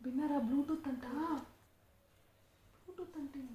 విన్నారా బ్లూటూత్ అంట బ్లూటూత్ అంటే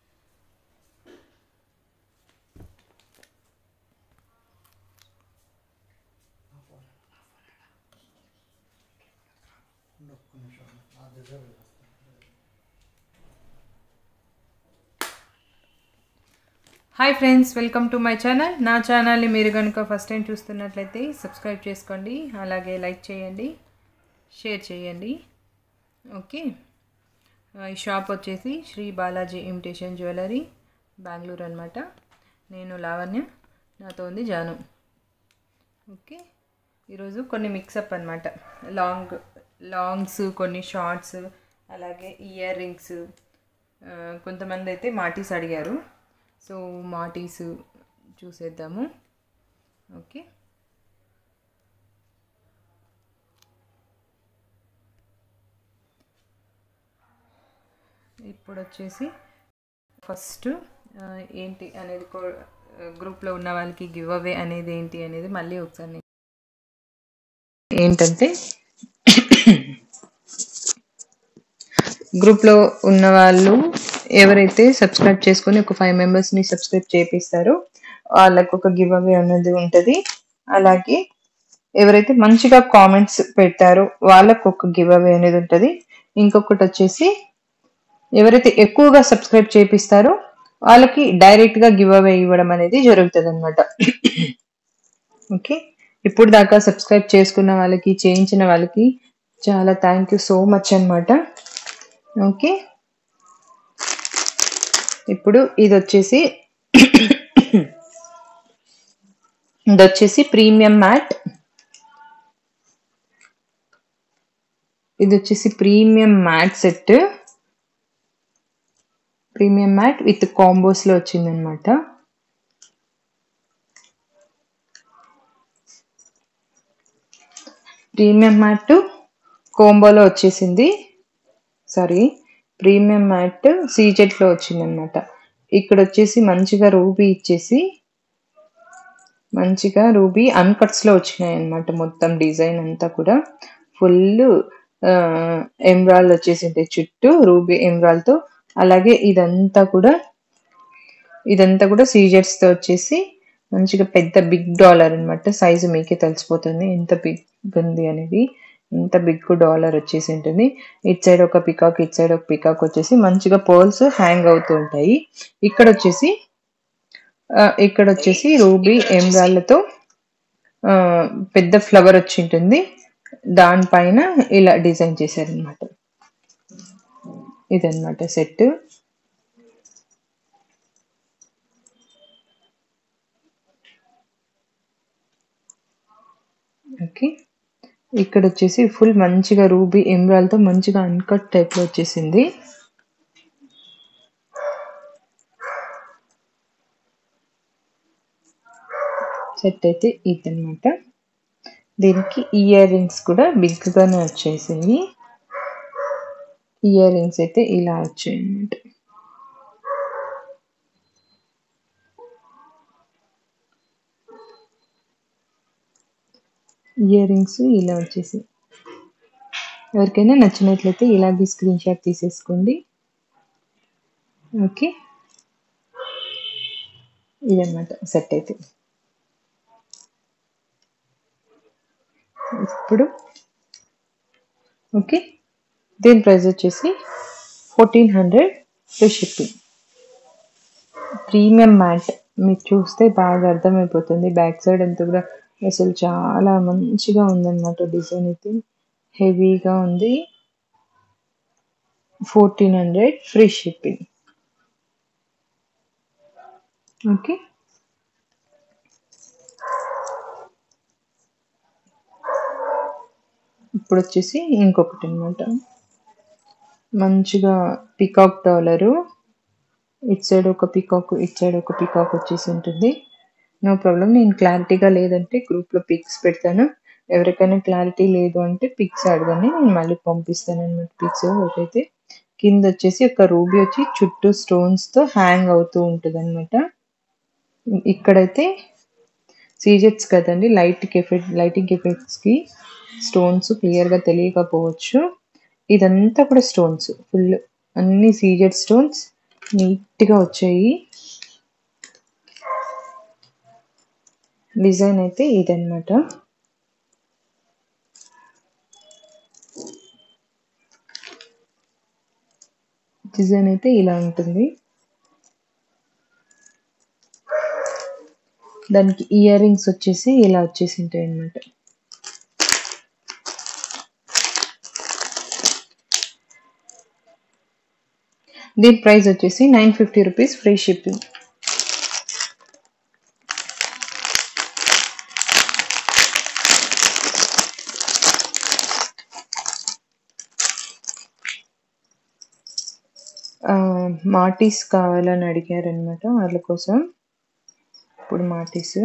hi friends welcome to my channel నా ఛానల్ని మీరు కనుక ఫస్ట్ టైం చూస్తున్నట్లయితే సబ్స్క్రైబ్ చేసుకోండి అలాగే లైక్ చేయండి షేర్ చేయండి ఓకే ఆ, ఈ షాప్ వచ్చేసి శ్రీ బాలాజీ ఇమిటేషన్ జ్యువెలరీ బెంగళూరు అనమాట నేను లావణ్య నాతో ఉంది జాను ఓకే ఈరోజు కొన్ని మిక్సప్ అనమాట లాంగ్ లాంగ్స్ కొన్ని షార్ట్స్ అలాగే ఇయర్ రింగ్స్ కొంతమంది అయితే మాటీస్ అడిగారు సో మాటీస్ చూసేద్దాము ఓకే ఇప్పుడు వచ్చేసి ఫస్ట్ ఆ, ఏంటి అనేది గ్రూప్లో ఉన్న వాళ్ళకి గివ్ అవే అనేది ఏంటి అనేది మళ్ళీ ఒకసారి నేను- ఏంటంటే గ్రూప్లో ఉన్న వాళ్ళు ఎవరైతే సబ్స్క్రైబ్ చేసుకొని ఒక ఫైవ్ మెంబర్స్ని సబ్స్క్రైబ్ చేపిస్తారో వాళ్ళకు ఒక గివ్ అవే అనేది ఉంటుంది అలాగే ఎవరైతే మంచిగా కామెంట్స్ పెడతారో వాళ్ళకు ఒక గివ్ అవే అనేది ఉంటుంది ఇంకొకటి వచ్చేసి ఎవరైతే ఎక్కువగా సబ్స్క్రైబ్ చేపిస్తారో వాళ్ళకి డైరెక్ట్ గా గివ్ అవే ఇవ్వడం అనేది జరుగుతుంది అనమాట ఓకే ఇప్పుడు దాకా సబ్స్క్రైబ్ చేసుకున్న వాళ్ళకి చేయించిన వాళ్ళకి చాలా థ్యాంక్ యూ సో మచ్ అనమాట ఓకే ఇప్పుడు ఇది వచ్చేసి ఇది వచ్చేసి ప్రీమియం మ్యాట్ ఇది వచ్చేసి premium matte set premium matte with combos లో వచ్చింది అనమాట ప్రీమియం మ్యాట్ కోంబోలో వచ్చేసింది సారీ ప్రీమియం మ్యాట్ సీజెట్ లో వచ్చింది అనమాట ఇక్కడ వచ్చేసి మంచిగా రూబీ ఇచ్చేసి మంచిగా రూబీ అన్కట్స్ లో వచ్చినాయి అనమాట మొత్తం డిజైన్ అంతా కూడా ఫుల్ ఎమ్రాల్ వచ్చేసింది చుట్టూ రూబీ ఎమ్రాల్ తో అలాగే ఇదంతా కూడా ఇదంతా కూడా సీజర్స్ తో వచ్చేసి మంచిగా పెద్ద బిగ్ డాలర్ అన్నమాట సైజు మీకే తెలిసిపోతుంది ఎంత బిగ్ ఉంది అనేది ఎంత బిగ్ డాలర్ వచ్చేసి ఉంటుంది ఇట్ సైడ్ ఒక పికాక్ ఇట్ సైడ్ ఒక పికాక్ వచ్చేసి మంచిగా పర్ల్స్ హ్యాంగ్ అవుతూ ఉంటాయి ఇక్కడ వచ్చేసి ఆ, ఇక్కడ వచ్చేసి రూబీ ఎమ్రాళ్ళతో ఆ, పెద్ద ఫ్లవర్ వచ్చి ఉంటుంది దానిపైన ఇలా డిజైన్ చేశారనమాట ఇదన్నమాట సెట్ ఓకే ఇక్కడ వచ్చేసి ఫుల్ మంచిగా రూబీ ఎమ్రాల్తో మంచిగా అన్కట్ టైప్ లో వచ్చేసింది సెట్ అయితే ఇదన్నమాట దీనికి ఇయర్ రింగ్స్ కూడా బిగ్ గానే వచ్చేసింది ఇయర్ రింగ్స్ అయితే ఇలా వచ్చాయి అన్నమాట ఇయర్ రింగ్స్ ఇలా వచ్చేసి ఎవరికైనా నచ్చినట్లయితే ఇలాగే స్క్రీన్ షాట్ తీసేసుకోండి ఓకే ఇదన్నమాట సెట్ అయితే ఇప్పుడు ఓకే దీని ప్రైస్ వచ్చేసి fourteen hundred free shipping premium matte మీకు చూస్తే బాగా అర్థమైపోతుంది బ్యాక్ సైడ్ అంతా కూడా అసలు చాలా మంచిగా ఉందన్నమాట డిజైన్ అయితే హెవీగా ఉంది fourteen hundred free shipping okay ఇప్పుడు వచ్చేసి ఇంకొకటి అనమాట మంచిగా పికాక్ డాలరు ఇట్ సైడ్ ఒక పికాక్ ఇట్ సైడ్ ఒక పికాక్ వచ్చేసి ఉంటుంది నో ప్రాబ్లం నేను క్లారిటీగా లేదంటే గ్రూప్లో పిక్స్ పెడతాను ఎవరికైనా క్లారిటీ లేదు అంటే పిక్స్ అడగండి నేను మళ్ళీ పంపిస్తాను అనమాట పిక్స్ ఒకటైతే కింద వచ్చేసి ఒక రూబీ వచ్చి చుట్టూ స్టోన్స్తో హ్యాంగ్ అవుతూ ఉంటుంది అనమాట ఇక్కడైతే సీజెట్స్ కదండి లైట్ ఎఫెక్ట్ లైటింగ్ ఎఫెక్ట్స్కి స్టోన్స్ క్లియర్గా తెలియకపోవచ్చు ఇదంతా కూడా స్టోన్స్ ఫుల్ అన్ని సీజెడ్ స్టోన్స్ నీట్గా వచ్చాయి డిజైన్ అయితే ఇదన్నమాట డిజైన్ అయితే ఇలా ఉంటుంది దానికి ఇయర్ రింగ్స్ వచ్చేసి ఇలా వచ్చేసి ఉంటాయి అన్నమాట దీని ప్రైస్ వచ్చేసి nine fifty rupees free shipping mattes కావాలని అడిగారనమాట వాళ్ళ కోసం ఇప్పుడు మాటీస్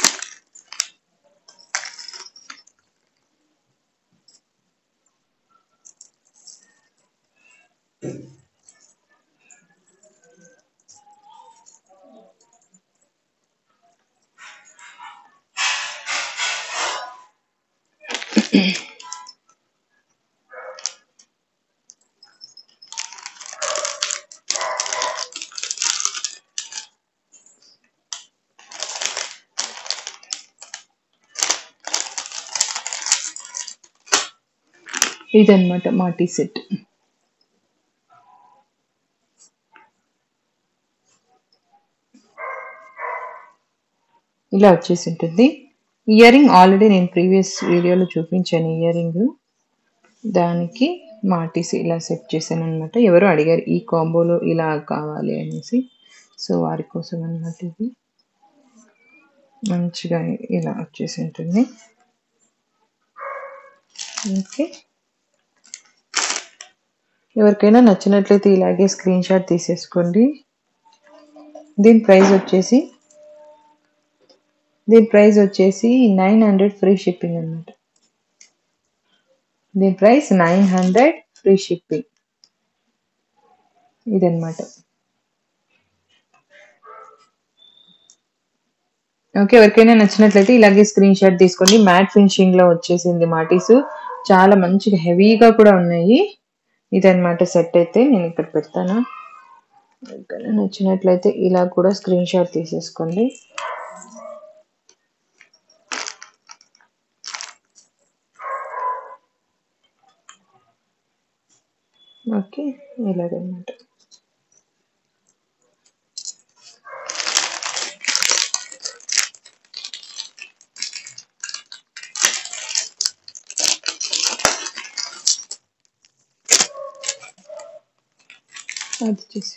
ఇదన్నమాట మాటీ సెట్ ఇలా వచ్చేసి ఉంటుంది ఇయర్ రింగ్ ఆల్రెడీ నేను ప్రీవియస్ వీడియోలో చూపించాను ఇయర్ రింగ్ దానికి మాటీస్ ఇలా సెట్ చేశాను అనమాట ఎవరో అడిగారు ఈ కాంబోలో ఇలా కావాలి అనేసి సో వారి కోసం అనమాట ఇది మంచిగా ఇలా వచ్చేసి ఉంటుంది ఓకే ఎవరికైనా నచ్చినట్లయితే ఇలాగే స్క్రీన్ షాట్ తీసేసుకోండి దీని ప్రైస్ వచ్చేసి దీని ప్రైస్ వచ్చేసి నైన్ హండ్రెడ్ ఫ్రీ షిప్పింగ్ అనమాట దీని price nine hundred free shipping ఇదన్నమాట ఓకే ఎవరికైనా నచ్చినట్లయితే ఇలాగే స్క్రీన్ షాట్ తీసుకోండి మ్యాట్ ఫినిషింగ్ లో వచ్చేసింది మాటీస్ చాలా మంచిగా హెవీగా కూడా ఉన్నాయి ఇదన్నమాట సెట్ అయితే నేను ఇక్కడ పెడతాను ఎవరికైనా నచ్చినట్లయితే ఇలా కూడా స్క్రీన్ షాట్ తీసేసుకోండి ఓకే ఇలాగనమాట అది చేసి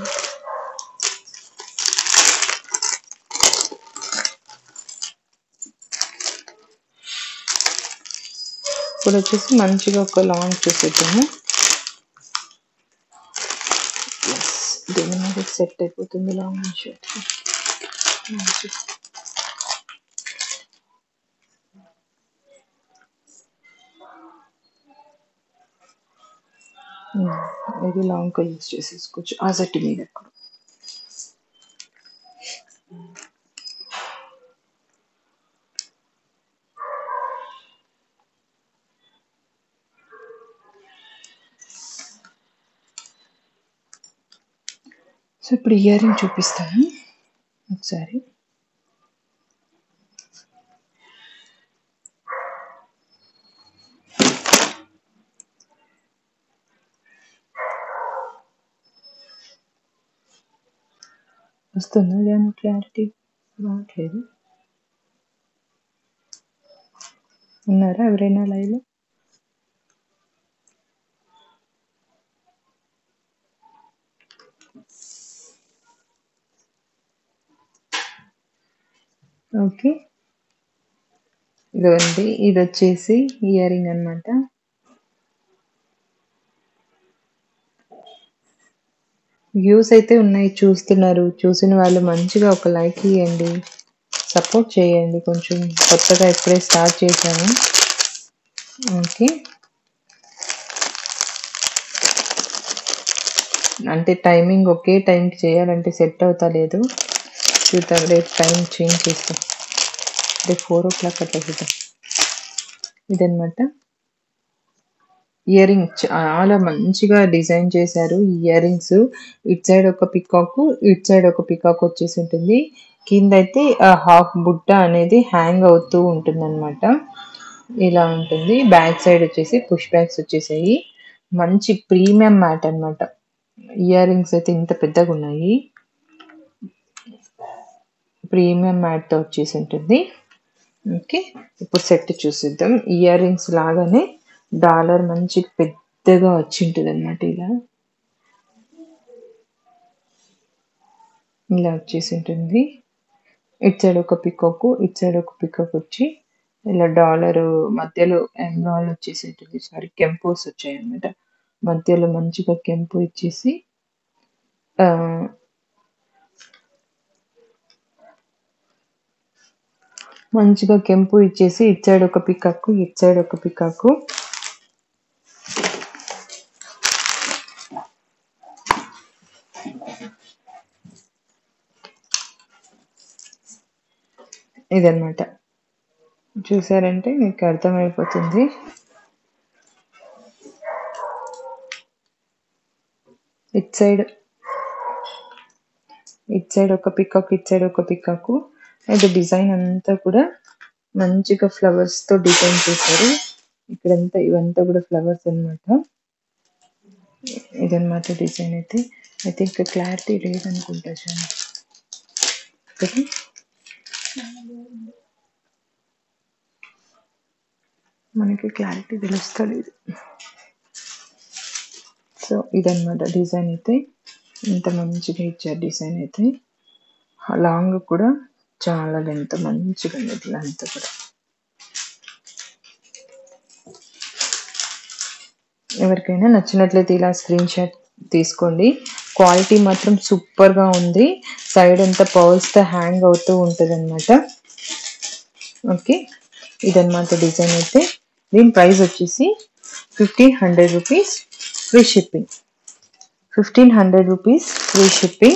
ఇప్పుడు వచ్చేసి మంచిగా ఒక లాంగ్ చేసేద్దాము దీని మీద సెట్ అయిపోతుంది లాంగ్ షర్ట్ ఇది లాంగ్ యూజ్ చేసేసుకోవచ్చు ఆ సెట్ మీద కూడా సో ఇప్పుడు ఇయర్ రింగ్ చూపిస్తాను ఒకసారి వస్తుందా దాని క్లారిటీ రావట్లేదు ఉన్నారా ఎవరైనా లైవ్లో ఓకే ఇదిగోండి ఇది వచ్చేసి ఇయర్ రింగ్ అనమాట వ్యూస్ అయితే ఉన్నాయి చూస్తున్నారు చూసిన వాళ్ళు మంచిగా ఒక లైక్ ఇవ్వండి సపోర్ట్ చేయండి కొంచెం కొత్తగా ఇప్పుడే స్టార్ట్ చేశాను ఓకే అంటే టైమింగ్ ఒకే టైంకి చేయాలంటే సెట్ అవుతా లేదు చూద్దాం రేపు టైం చేంజ్ చేస్తాం రేపు ఫోర్ ఓ క్లాక్ అట్లా చూద్దాం ఇదనమాట ఇయర్ రింగ్ చాలా మంచిగా డిజైన్ చేశారు ఇయర్ రింగ్స్ ఇటు సైడ్ ఒక పికాక్ ఇటు సైడ్ ఒక పికాక్ వచ్చేసి ఉంటుంది కింద అయితే హాఫ్ బుట్ట అనేది హ్యాంగ్ అవుతూ ఉంటుంది అనమాట ఇలా ఉంటుంది బ్యాక్ సైడ్ వచ్చేసి పుష్ బ్యాగ్స్ వచ్చేసాయి మంచి ప్రీమియం మ్యాట్ అన్నమాట ఇయర్ రింగ్స్ అయితే ఇంత పెద్దగా ఉన్నాయి ప్రీమియం మ్యాట్ తో వచ్చేసి ఉంటుంది ఓకే ఇప్పుడు సెట్ చూసిద్దాం ఇయర్ రింగ్స్ లాగానే డాలర్ మంచి పెద్దగా వచ్చి ఉంటుంది అనమాట ఇలా ఇలా వచ్చేసి ఉంటుంది ఇటు సైడ్ ఒక పికాక్ ఇటు సైడ్ ఒక పికాక్ వచ్చి ఇలా డాలర్ మధ్యలో ఎమ్రాల్ వచ్చేసి ఉంటుంది సారీ కెంపోస్ వచ్చాయి అన్నమాట మధ్యలో మంచిగా కెంపు ఇచ్చేసి ఆ, మంచిగా కెంపు ఇచ్చేసి ఇటు సైడ్ ఒక పికాక్ ఇటు సైడ్ ఒక పికాక్ ఇదన్నమాట చూసారంటే మీకు అర్థమైపోతుంది ఇట్ సైడ్ ఇట్ సైడ్ ఒక పికాక్ ఇట్ సైడ్ ఒక పికాక్ అయితే డిజైన్ అంతా కూడా మంచిగా ఫ్లవర్స్ తో డిజైన్ చేశారు ఇక్కడంతా ఇవంతా కూడా ఫ్లవర్స్ అన్నమాట ఇదన్నమాట డిజైన్ అయితే అయితే ఇంకా క్లారిటీ లేదనుకుంటా చాలా కదా మనకి క్లారిటీ తెలుస్తలేదు సో ఇదన్నమాట డిజైన్ అయితే ఇంత మంచిగా ఇచ్చారు డిజైన్ అయితే లాంగ్ కూడా చాలా లెంత్ మంచిగా ఉంది లెంత్ కూడా ఎవరికైనా నచ్చినట్లయితే ఇలా స్క్రీన్ షాట్ తీసుకోండి క్వాలిటీ మాత్రం సూపర్ గా ఉంది సైడ్ అంతా పర్ల్స్ తో హ్యాంగ్ అవుతూ ఉంటుంది అనమాట ఓకే ఇదన్నమాట డిజైన్ అయితే దీని ప్రైస్ వచ్చేసి fifteen hundred rupees free shipping fifteen hundred rupees free shipping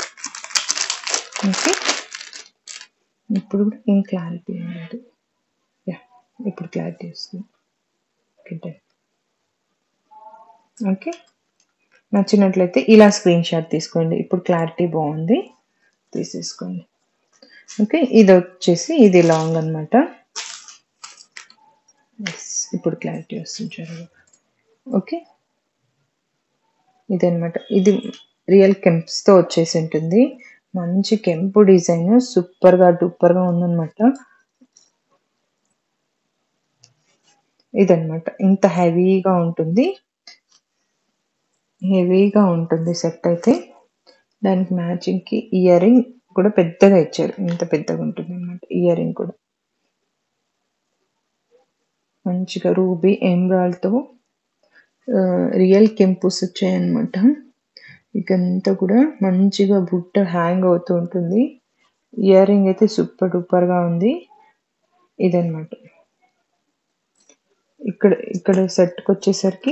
okay ఇప్పుడు కూడా ఏం క్లారిటీ లేదు యా ఇప్పుడు క్లారిటీ వస్తుంది ఓకే done. ఓకే నచ్చినట్లయితే ఇలా స్క్రీన్ షాట్ తీసుకోండి ఇప్పుడు క్లారిటీ బాగుంది తీసేసుకోండి ఓకే ఇది వచ్చేసి ఇది లాంగ్ అనమాట ఇప్పుడు క్లారిటీ వస్తుంది చూడండి ఓకే ఇదన్నమాట ఇది రియల్ కెంప్స్ తో వచ్చేసి ఉంటుంది మంచి కెంపు డిజైన్ సూపర్ గా డూపర్ గా ఉందన్నమాట ఇదన్నమాట ఇంత హెవీగా ఉంటుంది హెవీగా ఉంటుంది సెట్ అయితే దానికి మ్యాచింగ్ కి ఇయర్ రింగ్ కూడా పెద్దగా ఇచ్చారు ఇంత పెద్దగా ఉంటుంది అనమాట ఇయర్ రింగ్ కూడా మంచిగా రూబీ ఎమరాల్డ్ తో రియల్ కెంపుస్ వచ్చాయన్నమాట ఇకంతా కూడా మంచిగా బుట్ట హ్యాంగ్ అవుతూ ఉంటుంది ఇయర్ రింగ్ అయితే సూపర్ డూపర్ గా ఉంది ఇదన్నమాట ఇక్కడ ఇక్కడ సెట్ కి వచ్చేసరికి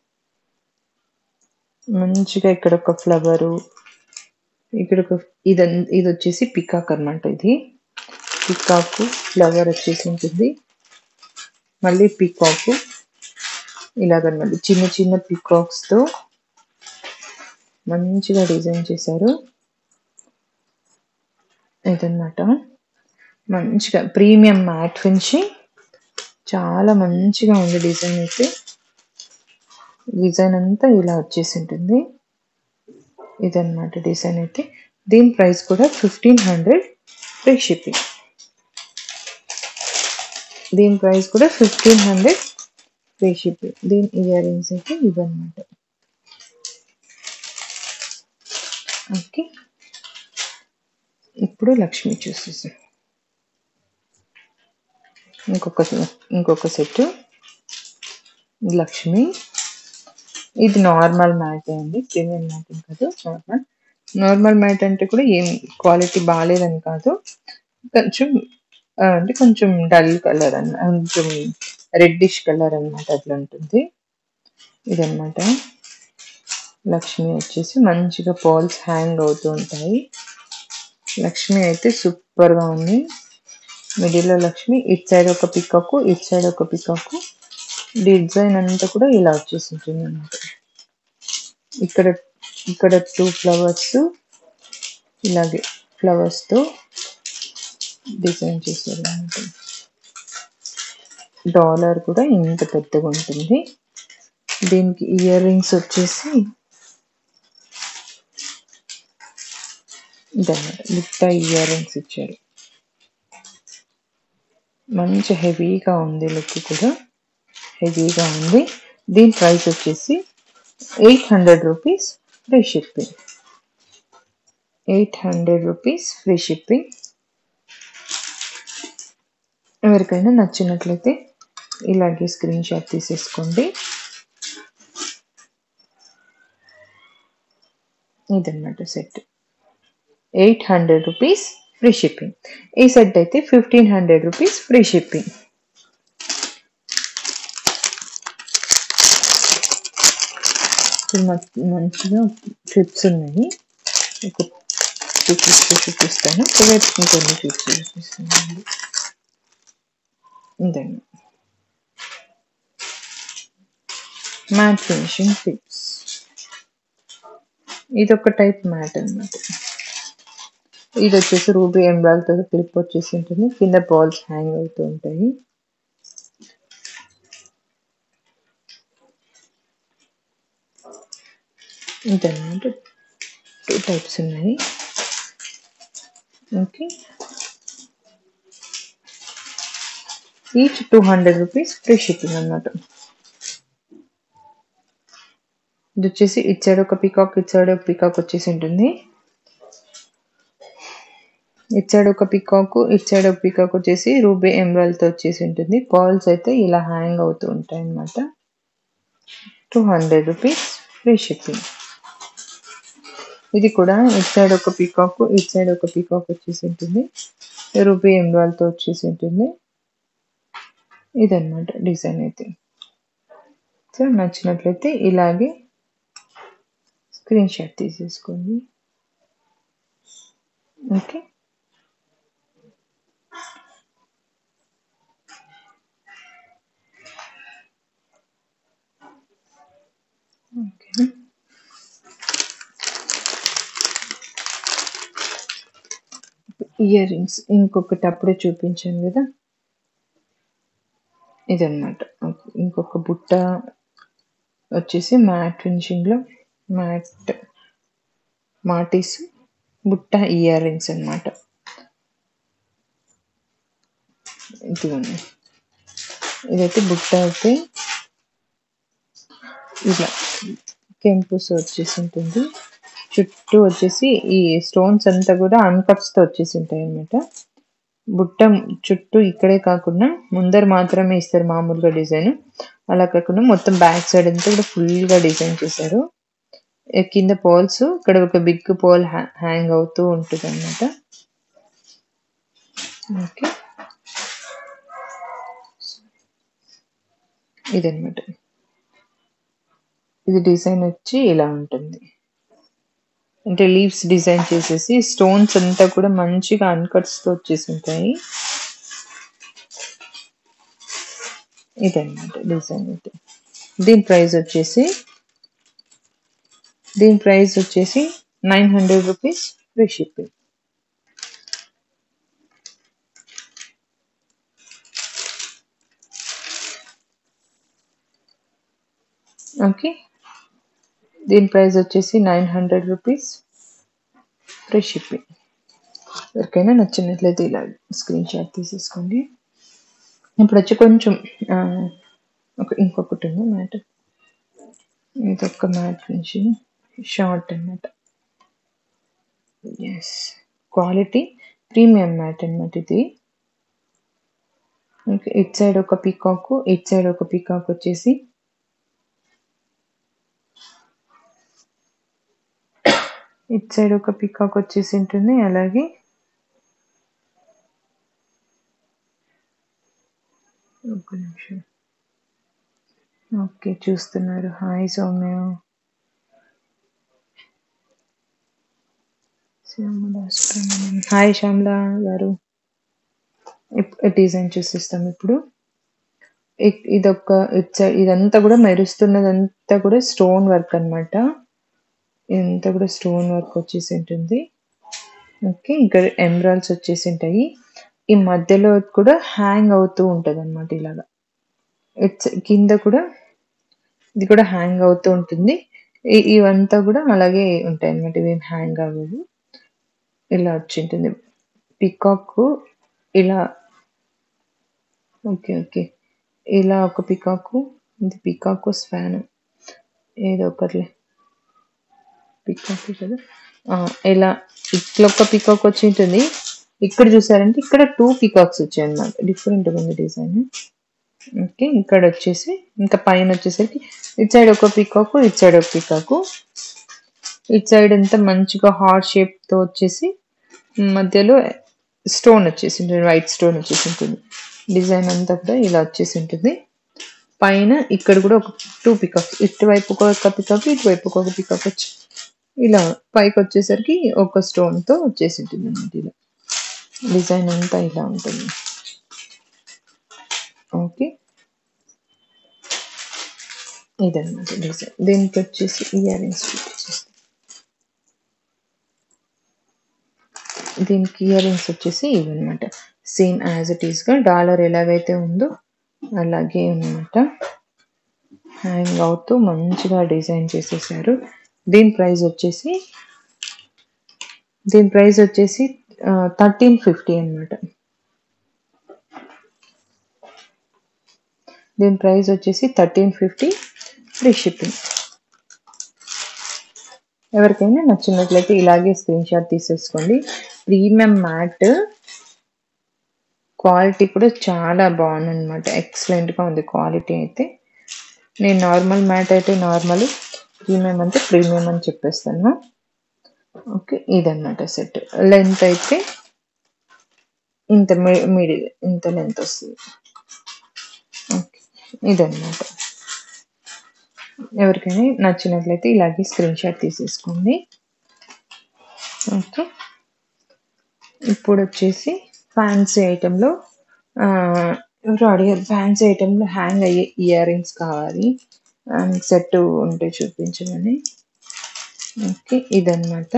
మంచిగా ఇక్కడ ఒక ఫ్లవరు ఇక్కడ ఒక ఇది ఇది వచ్చేసి పికాక్ అన్నమాట ఇది పికాక్ ఫ్లవర్ వచ్చేసి ఉంటుంది మళ్ళీ పికాక్ ఇలాగనమాట చిన్న చిన్న పికాక్స్ తో మంచిగా డిజైన్ చేశారు ఇదన్నమాట మంచిగా ప్రీమియం మ్యాట్ ఫినిషింగ్ చాలా మంచిగా ఉంది డిజైన్ అయితే డిజైన్ అంతా ఇలా వచ్చేసి ఉంటుంది ఇదన్నమాట డిజైన్ అయితే దీని ప్రైస్ కూడా ఫిఫ్టీన్ హండ్రెడ్ ఫ్రీ షిప్పింగ్ దీని ప్రైస్ కూడా ఫిఫ్టీన్ హండ్రెడ్ ఫ్రీ షిప్పింగ్ దీని ఇయర్ రింగ్స్ అయితే ఇవన్నమాట ఓకే ఇప్పుడు లక్ష్మి చూసేసాం ఇంకొక ఇంకొక సెట్ లక్ష్మి ఇది నార్మల్ మ్యాట్ అండి ప్రీమియం మ్యాట్ ఏం కాదు నార్మల్ నార్మల్ మ్యాట్ అంటే కూడా ఏం క్వాలిటీ బాగాలేదని కాదు కొంచెం ఆ, అంటే కొంచెం డల్ కలర్ అన్న కొంచెం రెడ్డిష్ కలర్ అన్నమాట అట్లా ఉంటుంది ఇదన్నమాట లక్ష్మి వచ్చేసి మంచిగా పాల్స్ హ్యాంగ్ అవుతూ ఉంటాయి లక్ష్మి అయితే సూపర్ గా ఉంది మిడిల్ లో లక్ష్మి ఇట్ సైడ్ ఒక పికాకు ఇట్ సైడ్ ఒక పికాకు డిజైన్ అంతా కూడా ఇలా వచ్చేసి ఉంటుంది అన్నమాట ఇక్కడ ఇక్కడ టూ ఫ్లవర్స్ ఇలాగే ఫ్లవర్స్తో డిజైన్ చేశారు అన్నమాట డాలర్ కూడా ఇంత పెద్దగా ఉంటుంది దీనికి ఇయర్ రింగ్స్ వచ్చేసి ఇదన్నమాట బుట్ట ఇయర్ రింగ్స్ ఇచ్చారు మంచి హెవీగా ఉంది లుక్ కూడా హెవీగా ఉంది దీని ప్రైస్ వచ్చేసి eight hundred rupees free shipping eight hundred rupees free shipping ఎవరికైనా నచ్చినట్లయితే ఇలాగే స్క్రీన్ షాట్ తీసేసుకోండి ఇదన్నమాట set eight hundred rupees free shipping ఈ సెట్ అయితే fifteen hundred rupees free shipping మంచిగా క్లిప్స్ ఉన్నాయి ఒక టూ క్లిప్స్ చూపిస్తాను రేపు ఇంకొన్ని క్లిప్స్ చూపిస్తున్నాను ఇదండి మ్యాట్ ఫినిషింగ్ క్లిప్స్ ఇది ఒక టైప్ మ్యాట్ అనమాట ఇది వచ్చేసి రూబీ ఎంబ్రాయిల్తో క్లిప్ వచ్చేసి ఉంటుంది కింద బాల్స్ హ్యాంగ్ అవుతూ ఉంటాయి ఇదన్నమాట టూ టైప్స్ ఉన్నాయి okay each two hundred rupees free shipping అన్నమాట ఇది వచ్చేసి ఇటు సైడ్ ఒక పికాక్ ఇటు సైడ్ ఒక పికాక్ వచ్చేసి ఉంటుంది ఇటు సైడ్ ఒక పికాక్ ఇటు సైడ్ ఒక పికాక్ వచ్చేసి రూబీ ఎమరాల్డ్తో వచ్చేసి ఉంటుంది పర్ల్స్ అయితే ఇలా హ్యాంగ్ అవుతూ ఉంటాయి అన్నమాట two hundred rupees free shipping ఇది కూడా ఇటు సైడ్ ఒక పీకాక్ ఇటు సైడ్ ఒక పీకాక్ వచ్చేసి ఉంటుంది రూబీ ఎమరాల్డ్తో వచ్చేసి ఉంటుంది ఇదన్నమాట డిజైన్ అయితే సో నచ్చినట్లయితే ఇలాగే స్క్రీన్ షాట్ తీసేసుకోండి ఓకే ఓకే ఇయర్ రింగ్స్ ఇంకొకటి అప్పుడే చూపించాను కదా ఇదన్నమాట ఇంకొక బుట్ట వచ్చేసి మ్యాట్ ఫినిషింగ్లో మ్యాట్ మాటీస్ బుట్ట ఇయర్ రింగ్స్ అనమాట ఇదిగోండి ఇదైతే బుట్ట అయితే ఇలా కెంపుస్ వచ్చేసి ఉంటుంది చుట్టూ వచ్చేసి ఈ స్టోన్స్ అంతా కూడా అన్కట్స్తో వచ్చేసి ఉంటాయి అన్నమాట బుట్ట చుట్టూ ఇక్కడే కాకుండా ముందర మాత్రమే ఇస్తారు మామూలుగా డిజైన్ అలా కాకుండా మొత్తం బ్యాక్ సైడ్ అంతా కూడా ఫుల్గా డిజైన్ చేశారు కింద పోల్స్ ఇక్కడ ఒక బిగ్ పోల్ హ్యాంగ్ అవుతూ ఉంటుంది అనమాట ఓకే ఇదన్నమాట ఇది డిజైన్ వచ్చి ఇలా ఉంటుంది అంటే లీవ్స్ డిజైన్ చేసేసి స్టోన్స్ అంతా కూడా మంచిగా అన్కట్స్తో వచ్చేసి ఉంటాయి ఇదన్నమాట డిజైన్ అయితే దీని ప్రైస్ వచ్చేసి దీని ప్రైస్ వచ్చేసి nine hundred rupees free shipping okay దీని ప్రైస్ వచ్చేసి nine hundred rupees free shipping ఎవరికైనా నచ్చినట్లయితే ఇలా స్క్రీన్ షాట్ తీసేసుకోండి ఇప్పుడు వచ్చి కొంచెం ఒక ఇంకొకటి ఉంది మ్యాట్ ఇది ఒక మ్యాట్ ఫినిషింగ్ షార్ట్ అనమాట ఎస్ క్వాలిటీ ప్రీమియం మ్యాట్ అనమాట ఇది ఓకే ఇట్ సైడ్ ఒక పీకాక్ ఇట్ సైడ్ ఒక పీకాక్ వచ్చేసి ఇట్ సైడ్ ఒక పీకాక్ వచ్చేసి ఉంటుంది అలాగే ఒక నిమిషం ఓకే చూస్తున్నారు హాయ్ సౌమ్య హాయ్ శ్యామల గారు డిజైన్ చూసిస్తాం ఇప్పుడు ఇ- ఇదొక ఇట్ సైడ్ ఇదంతా కూడా మెరుస్తున్నదంతా కూడా స్టోన్ వర్క్ అన్నమాట ఇదంతా కూడా స్టోన్ వర్క్ వచ్చేసి ఉంటుంది ఓకే ఇక్కడ ఎమరాల్డ్స్ వచ్చేసి ఉంటాయి ఈ మధ్యలో కూడా హ్యాంగ్ అవుతూ ఉంటది అనమాట ఇలాగా ఇట్స్ కింద కూడా ఇది కూడా హ్యాంగ్ అవుతూ ఉంటుంది ఇ- ఇవంతా కూడా అలాగే ఉంటాయి అన్నమాట ఇవేం హ్యాంగ్ అవ్వవు ఇలా వచ్చి ఉంటుంది పికాక్ ఇలా ఓకే ఓకే ఇలా ఒక పికాకు ఇది పికాకు స్పాన్ ఏదో ఒకట్లే పికాక్ కదా ఆ, ఇలా ఇట్లా ఒక పికాక్ వచ్చి ఉంటుంది ఇక్కడ చూసారంటే ఇక్కడ టూ పికాక్స్ వచ్చాయి అన్నమాట డిఫరెంట్ ఉంది డిజైన్ ఓకే ఇక్కడ వచ్చేసి ఇంకా పైన వచ్చేసరికి ఇటు సైడ్ ఒక పికాకు ఇటు సైడ్ ఒక పికాకు ఇటు సైడ్ అంతా మంచిగా హార్ట్ షేప్ తో వచ్చేసి మధ్యలో స్టోన్ వచ్చేసి ఉంటుంది వైట్ స్టోన్ వచ్చేసి ఉంటుంది డిజైన్ అంతా కూడా ఇలా వచ్చేసి ఉంటుంది పైన ఇక్కడ కూడా ఒక టూ పికాక్స్ ఇటువైపు ఒక పికాక్ ఇటువైపు ఒక పికాక్ వచ్చి ఇలా పైకి వచ్చేసరికి ఒక స్టోన్ తో వచ్చేసి ఉంటుంది అన్నమాట ఇలా డిజైన్ అంతా ఇలా ఉంటుంది ఓకే ఇదన్నమాట డిజైన్ దీనికి వచ్చేసి ఇయర్ రింగ్స్ చూపించేస్తాను దీనికి ఇయర్ రింగ్స్ వచ్చేసి ఇవన్నమాట సేమ్ యాజ్ ఇట్ ఈస్ గా డాలర్ ఎలాగైతే ఉందో అలాగే అనమాట హ్యాంగ్ అవుతూ మంచిగా డిజైన్ చేసేసారు దీని ప్రైస్ వచ్చేసి దీని ప్రైస్ వచ్చేసి థర్టీన్ ఫిఫ్టీ అనమాట దీని ప్రైస్ వచ్చేసి థర్టీన్ ఫిఫ్టీ ఫ్రీ షిప్పింగ్ ఎవరికైనా నచ్చినట్లయితే ఇలాగే స్క్రీన్ షాట్ తీసేసుకోండి ప్రీమియం మ్యాట్ క్వాలిటీ కూడా చాలా బాగుందన్నమాట ఎక్సలెంట్గా ఉంది క్వాలిటీ అయితే నేను నార్మల్ మ్యాట్ అయితే నార్మల్ ప్రీమియం అంటే ప్రీమియం అని చెప్పేస్తాను ఓకే ఇదన్నమాట సెట్ లెంత్ అయితే ఇంత మిడిల్ ఇంత లెంత్ వస్తుంది ఓకే ఇదన్నమాట ఎవరికైనా నచ్చినట్లయితే ఇలాగే స్క్రీన్ షాట్ తీసేసుకోండి ఓకే ఇప్పుడు వచ్చేసి ఫ్యాన్సీ ఐటెంలో ఎవరు అడిగారు ఫ్యాన్సీ ఐటెంలో హ్యాంగ్ అయ్యే ఇయర్ రింగ్స్ కావాలి అండ్ సెట్ ఉంటే చూపించమని ఓకే ఇదన్నమాట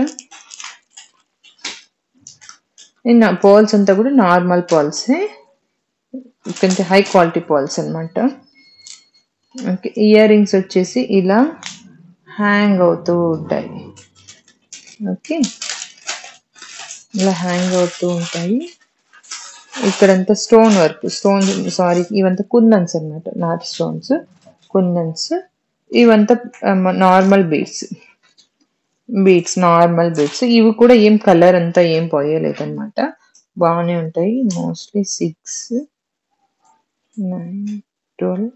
నా పాల్స్ అంతా కూడా నార్మల్ పాల్సే కొంచెం హై క్వాలిటీ పాల్స్ అన్నమాట ఓకే ఇయర్ రింగ్స్ వచ్చేసి ఇలా హ్యాంగ్ అవుతూ ఉంటాయి ఓకే ఇలా హ్యాంగ్ అవుతూ ఉంటాయి ఇక్కడంతా స్టోన్ వర్క్ స్టోన్ సారీ ఇవంతా కుందన్స్ అన్నమాట నాట్ స్టోన్స్ కుందన్స్ ఇవంతా normal beads beads normal beads ఇవి కూడా ఏం కలర్ అంతా ఏం పోయలేదు అనమాట బాగానే ఉంటాయి mostly six nine twelve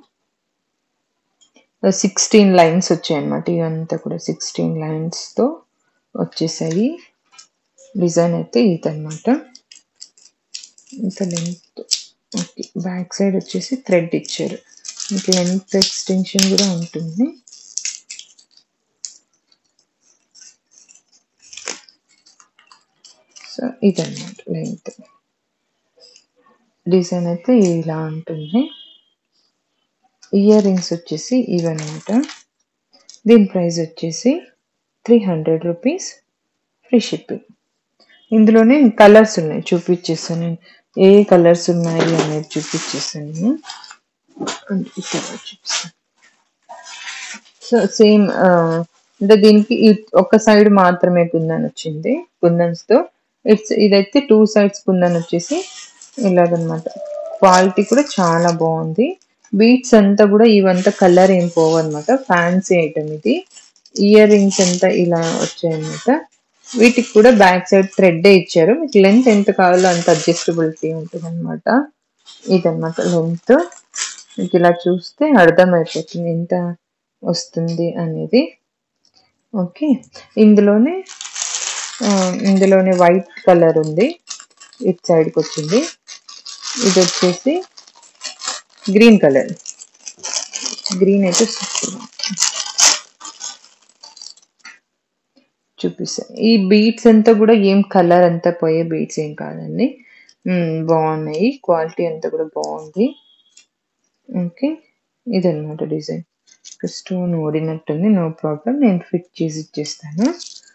sixteen lines వచ్చాయి అనమాట ఇవంతా కూడా సిక్స్టీన్ లైన్స్తో వచ్చేసాయి డిజైన్ అయితే ఇదన్నమాట ఇంత లెంత్ ఓకే బ్యాక్ సైడ్ వచ్చేసి థ్రెడ్ ఇచ్చారు ఇంక లెంత్ ఎక్స్టెన్షన్ కూడా ఉంటుంది సో ఇదన్నమాట లెంత్ డిజైన్ అయితే ఇలా ఉంటుంది ఇయర్ రింగ్స్ వచ్చేసి ఇవన్నమాట దీని ప్రైస్ వచ్చేసి three hundred rupees free shipping ఇందులోనే కలర్స్ ఉన్నాయి చూపించేస్తాను నేను ఏ కలర్స్ ఉన్నాయి అనేది చూపించేస్తాను నేను ఇక్కడ చూపిస్తాను సో సేమ్ అంటే దీనికి ఈ- ఒక సైడ్ మాత్రమే కుందన్ వచ్చింది కుందన్స్ తో ఇట్స్ ఇదైతే టూ సైడ్స్ కుందన్ వచ్చేసి ఇలాగనమాట క్వాలిటీ కూడా చాలా బాగుంది బీట్స్ అంతా కూడా ఇవంతా కలర్ ఏం పోవన్నమాట ఫ్యాన్సీ ఐటమ్ ఇది ఇయర్ రింగ్స్ అంతా ఇలా వచ్చాయన్నమాట వీటికి కూడా బ్యాక్ సైడ్ థ్రెడ్ ఇచ్చారు మీకు లెంత్ ఎంత కావాలో అంత అడ్జస్టబిలిటీ ఉంటుంది అనమాట ఇదన్నమాట లెంత్ మీకు ఇలా చూస్తే అర్థమైపోతుంది ఎంత వస్తుంది అనేది ఓకే ఇందులోనే ఆ, ఇందులోనే వైట్ కలర్ ఉంది ఇటు సైడ్కి వచ్చింది ఇది వచ్చేసి గ్రీన్ కలర్ గ్రీన్ అయితే సూపర్ చూపిస్తాను ఈ బీట్స్ అంతా కూడా ఏం కలర్ అంతా పోయే బీట్స్ ఏం కాదండి ఉమ్, బాగున్నాయి క్వాలిటీ అంతా కూడా బాగుంది ఓకే ఇదన్నమాట డిజైన్ స్టోన్ ఓడినట్టుంది నో ప్రాబ్లం నేను ఫిట్ చేసి ఇచ్చేస్తాను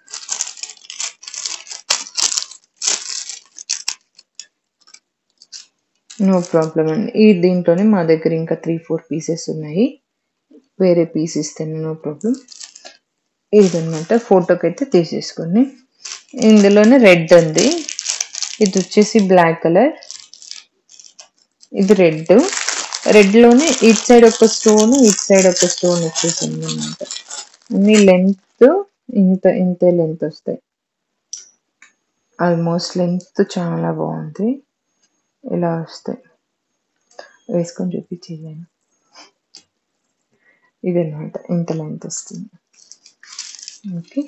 నో ప్రాబ్లం అండి ఈ దీంట్లోనే మా దగ్గర ఇంకా త్రీ ఫోర్ పీసెస్ ఉన్నాయి వేరే పీస్ ఇస్తాను నో ప్రాబ్లం ఇదన్నమాట ఫోటోకి అయితే తీసేసుకోండి ఇందులోనే రెడ్ ఉంది ఇది వచ్చేసి బ్లాక్ కలర్ ఇది రెడ్ రెడ్లోనే ఇటు సైడ్ ఒక స్టోన్ ఇటు సైడ్ ఒక స్టోన్ వచ్చేసింది అనమాట అన్ని లెంత్ ఇంత ఇంతే లెంత్ వస్తాయి ఆల్మోస్ట్ లెంత్ చాలా బాగుంది ఇలా వస్తాయి వేసుకొని చూపించేయాను ఇదన్నమాట ఇంత లెంత్ వస్తుంది ఓకే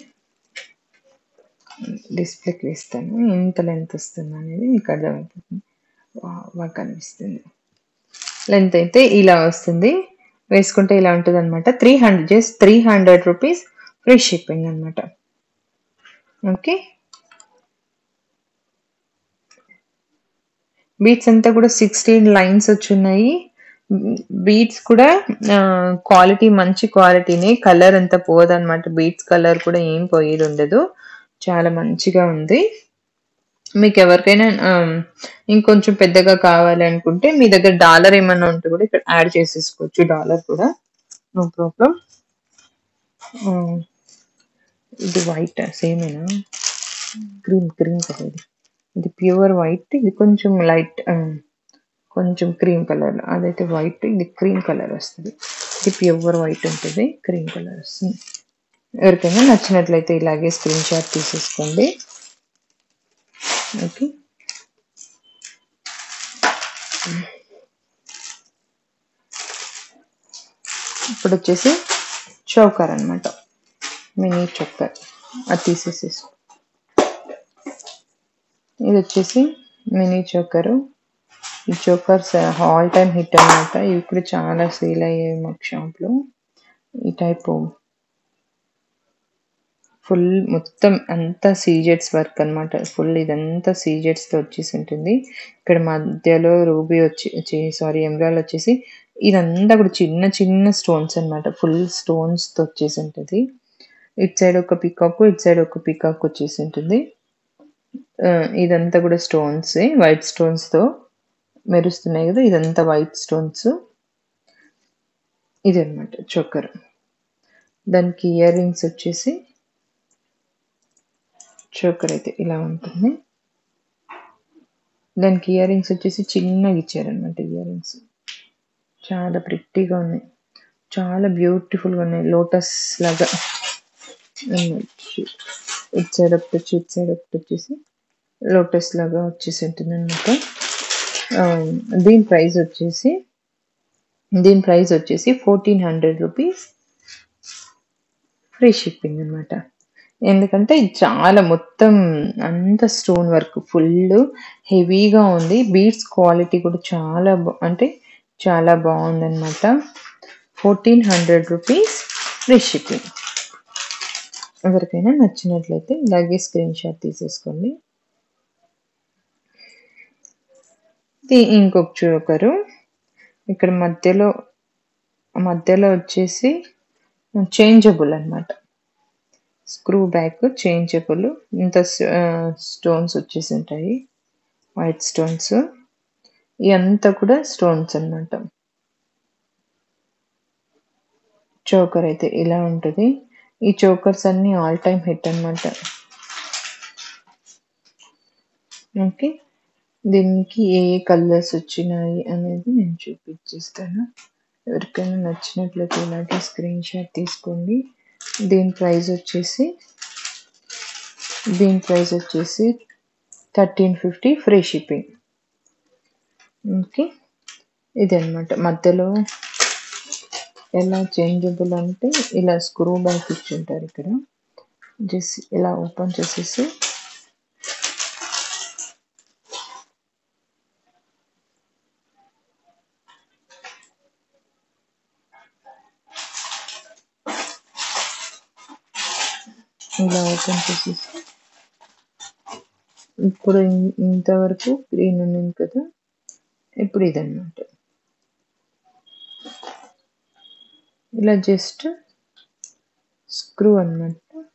డిస్ప్లేకి వేస్తాను ఎంత లెంత్ వస్తుంది అనేది మీకు అర్థమవుతుంది బాగా కనిపిస్తుంది లెంత్ అయితే ఇలా వస్తుంది వేసుకుంటే ఇలా ఉంటుంది అనమాట three hundred just three hundred rupees free shipping అనమాట ఓకే బీట్స్ అంతా కూడా సిక్స్టీన్ లైన్స్ వచ్చున్నాయి బీట్స్ కూడా క్వాలిటీ మంచి క్వాలిటీనే కలర్ అంతా పోదన్నమాట బీట్స్ కలర్ కూడా ఏం పోయేది ఉండదు చాలా మంచిగా ఉంది మీకు ఎవరికైనా ఇంకొంచెం పెద్దగా కావాలి అనుకుంటే మీ దగ్గర డాలర్ ఏమన్నా ఉంటే కూడా ఇక్కడ యాడ్ చేసేసుకోవచ్చు డాలర్ కూడా నో ప్రాబ్లం ఇది వైట్ సేమేనా క్రీమ్ క్రీమ్ కలర్ ఇది ఇది ప్యూర్ వైట్ ఇది కొంచెం లైట్ కొంచెం క్రీమ్ కలర్ అదైతే వైట్ ఇది క్రీమ్ కలర్ వస్తుంది ఇది ప్యూర్ వైట్ ఉంటుంది క్రీమ్ కలర్ వస్తుంది ఎవరికైనా నచ్చినట్లయితే ఇలాగే స్క్రీన్ షాట్ తీసేసుకోండి ఓకే ఇప్పుడు వచ్చేసి చౌకర్ అనమాట మినీ చౌకర్ అది తీసేసేసుకో ఇది వచ్చేసి మినీ చోకరు ఈ చోకర్స్ ఆల్ టైమ్ హిట్ అనమాట ఇవి కూడా చాలా సేల్ అయ్యాయి మాకు షాప్లో ఈ టైపు ఫుల్ మొత్తం అంతా సీజెట్స్ వర్క్ అనమాట ఫుల్ ఇదంతా సీజెట్స్తో వచ్చేసి ఉంటుంది ఇక్కడ మధ్యలో రూబీ వచ్చి సారీ ఎమ్రాల్ వచ్చేసి ఇదంతా కూడా చిన్న చిన్న స్టోన్స్ అనమాట ఫుల్ స్టోన్స్తో వచ్చేసి ఉంటుంది ఇటు సైడ్ ఒక పికాక్ ఇటు సైడ్ ఒక పికాక్ వచ్చేసి ఉంటుంది ఇదంతా కూడా స్టోన్స్ వైట్ స్టోన్స్తో మెరుస్తున్నాయి కదా ఇదంతా వైట్ స్టోన్స్ ఇది అనమాట చొక్కర్ దానికి ఇయర్ రింగ్స్ వచ్చేసి చోకర్ అయితే ఇలా ఉంటుంది దానికి ఇయర్ రింగ్స్ వచ్చేసి చిన్నగా ఇచ్చారనమాట ఇయర్ రింగ్స్ చాలా ప్రిట్టిగా ఉన్నాయి చాలా బ్యూటిఫుల్గా ఉన్నాయి లోటస్ లాగా ఇటు సైడ్ ఒకటి వచ్చి ఇటు సైడ్ ఒకటి వచ్చేసి లోటస్ లాగా వచ్చేసి ఉంటుంది అనమాట దీని ప్రైస్ వచ్చేసి దీని ప్రైస్ వచ్చేసి fourteen hundred rupees free shipping అనమాట ఎందుకంటే ఇది చాలా మొత్తం అంత స్టోన్ వర్క్ ఫుల్ హెవీగా ఉంది బీడ్స్ క్వాలిటీ కూడా చాలా అంటే చాలా బాగుందన్నమాట fourteen hundred rupees free shipping ఎవరికైనా నచ్చినట్లయితే ఇలాగే స్క్రీన్ షాట్ తీసేసుకోండి ఇంకొక చూకరు ఇక్కడ మధ్యలో మధ్యలో వచ్చేసి చేంజబుల్ అనమాట స్క్రూ బ్యాక్ చేంజబుల్ ఇంత స్టోన్స్ వచ్చేసి ఉంటాయి వైట్ స్టోన్స్ ఇదంతా కూడా స్టోన్స్ అనమాట చోకర్ అయితే ఇలా ఉంటుంది ఈ చోకర్స్ అన్ని ఆల్ టైమ్ హిట్ అనమాట ఓకే దీనికి ఏ ఏ కలర్స్ వచ్చినాయి అనేది నేను చూపించేస్తాను ఎవరికైనా నచ్చినట్లయితే ఇలాగే స్క్రీన్ షాట్ తీసుకోండి దీని ప్రైస్ వచ్చేసి దీని ప్రైస్ వచ్చేసి thirteen fifty free shipping okay ఇది అనమాట మధ్యలో ఎలా చేంజబుల్ అంటే ఇలా స్క్రూ బ్యాక్ ఇచ్చుంటారు ఇక్కడ జస్ట్ ఇలా ఓపెన్ చేసేసి ఇలా ఓపెన్ చేసేసి ఇప్పుడు ఇంతవరకు గ్రీన్ ఉంది కదా ఇప్పుడు ఇదన్నమాట ఇలా జస్ట్ స్క్రూ అన్నమాట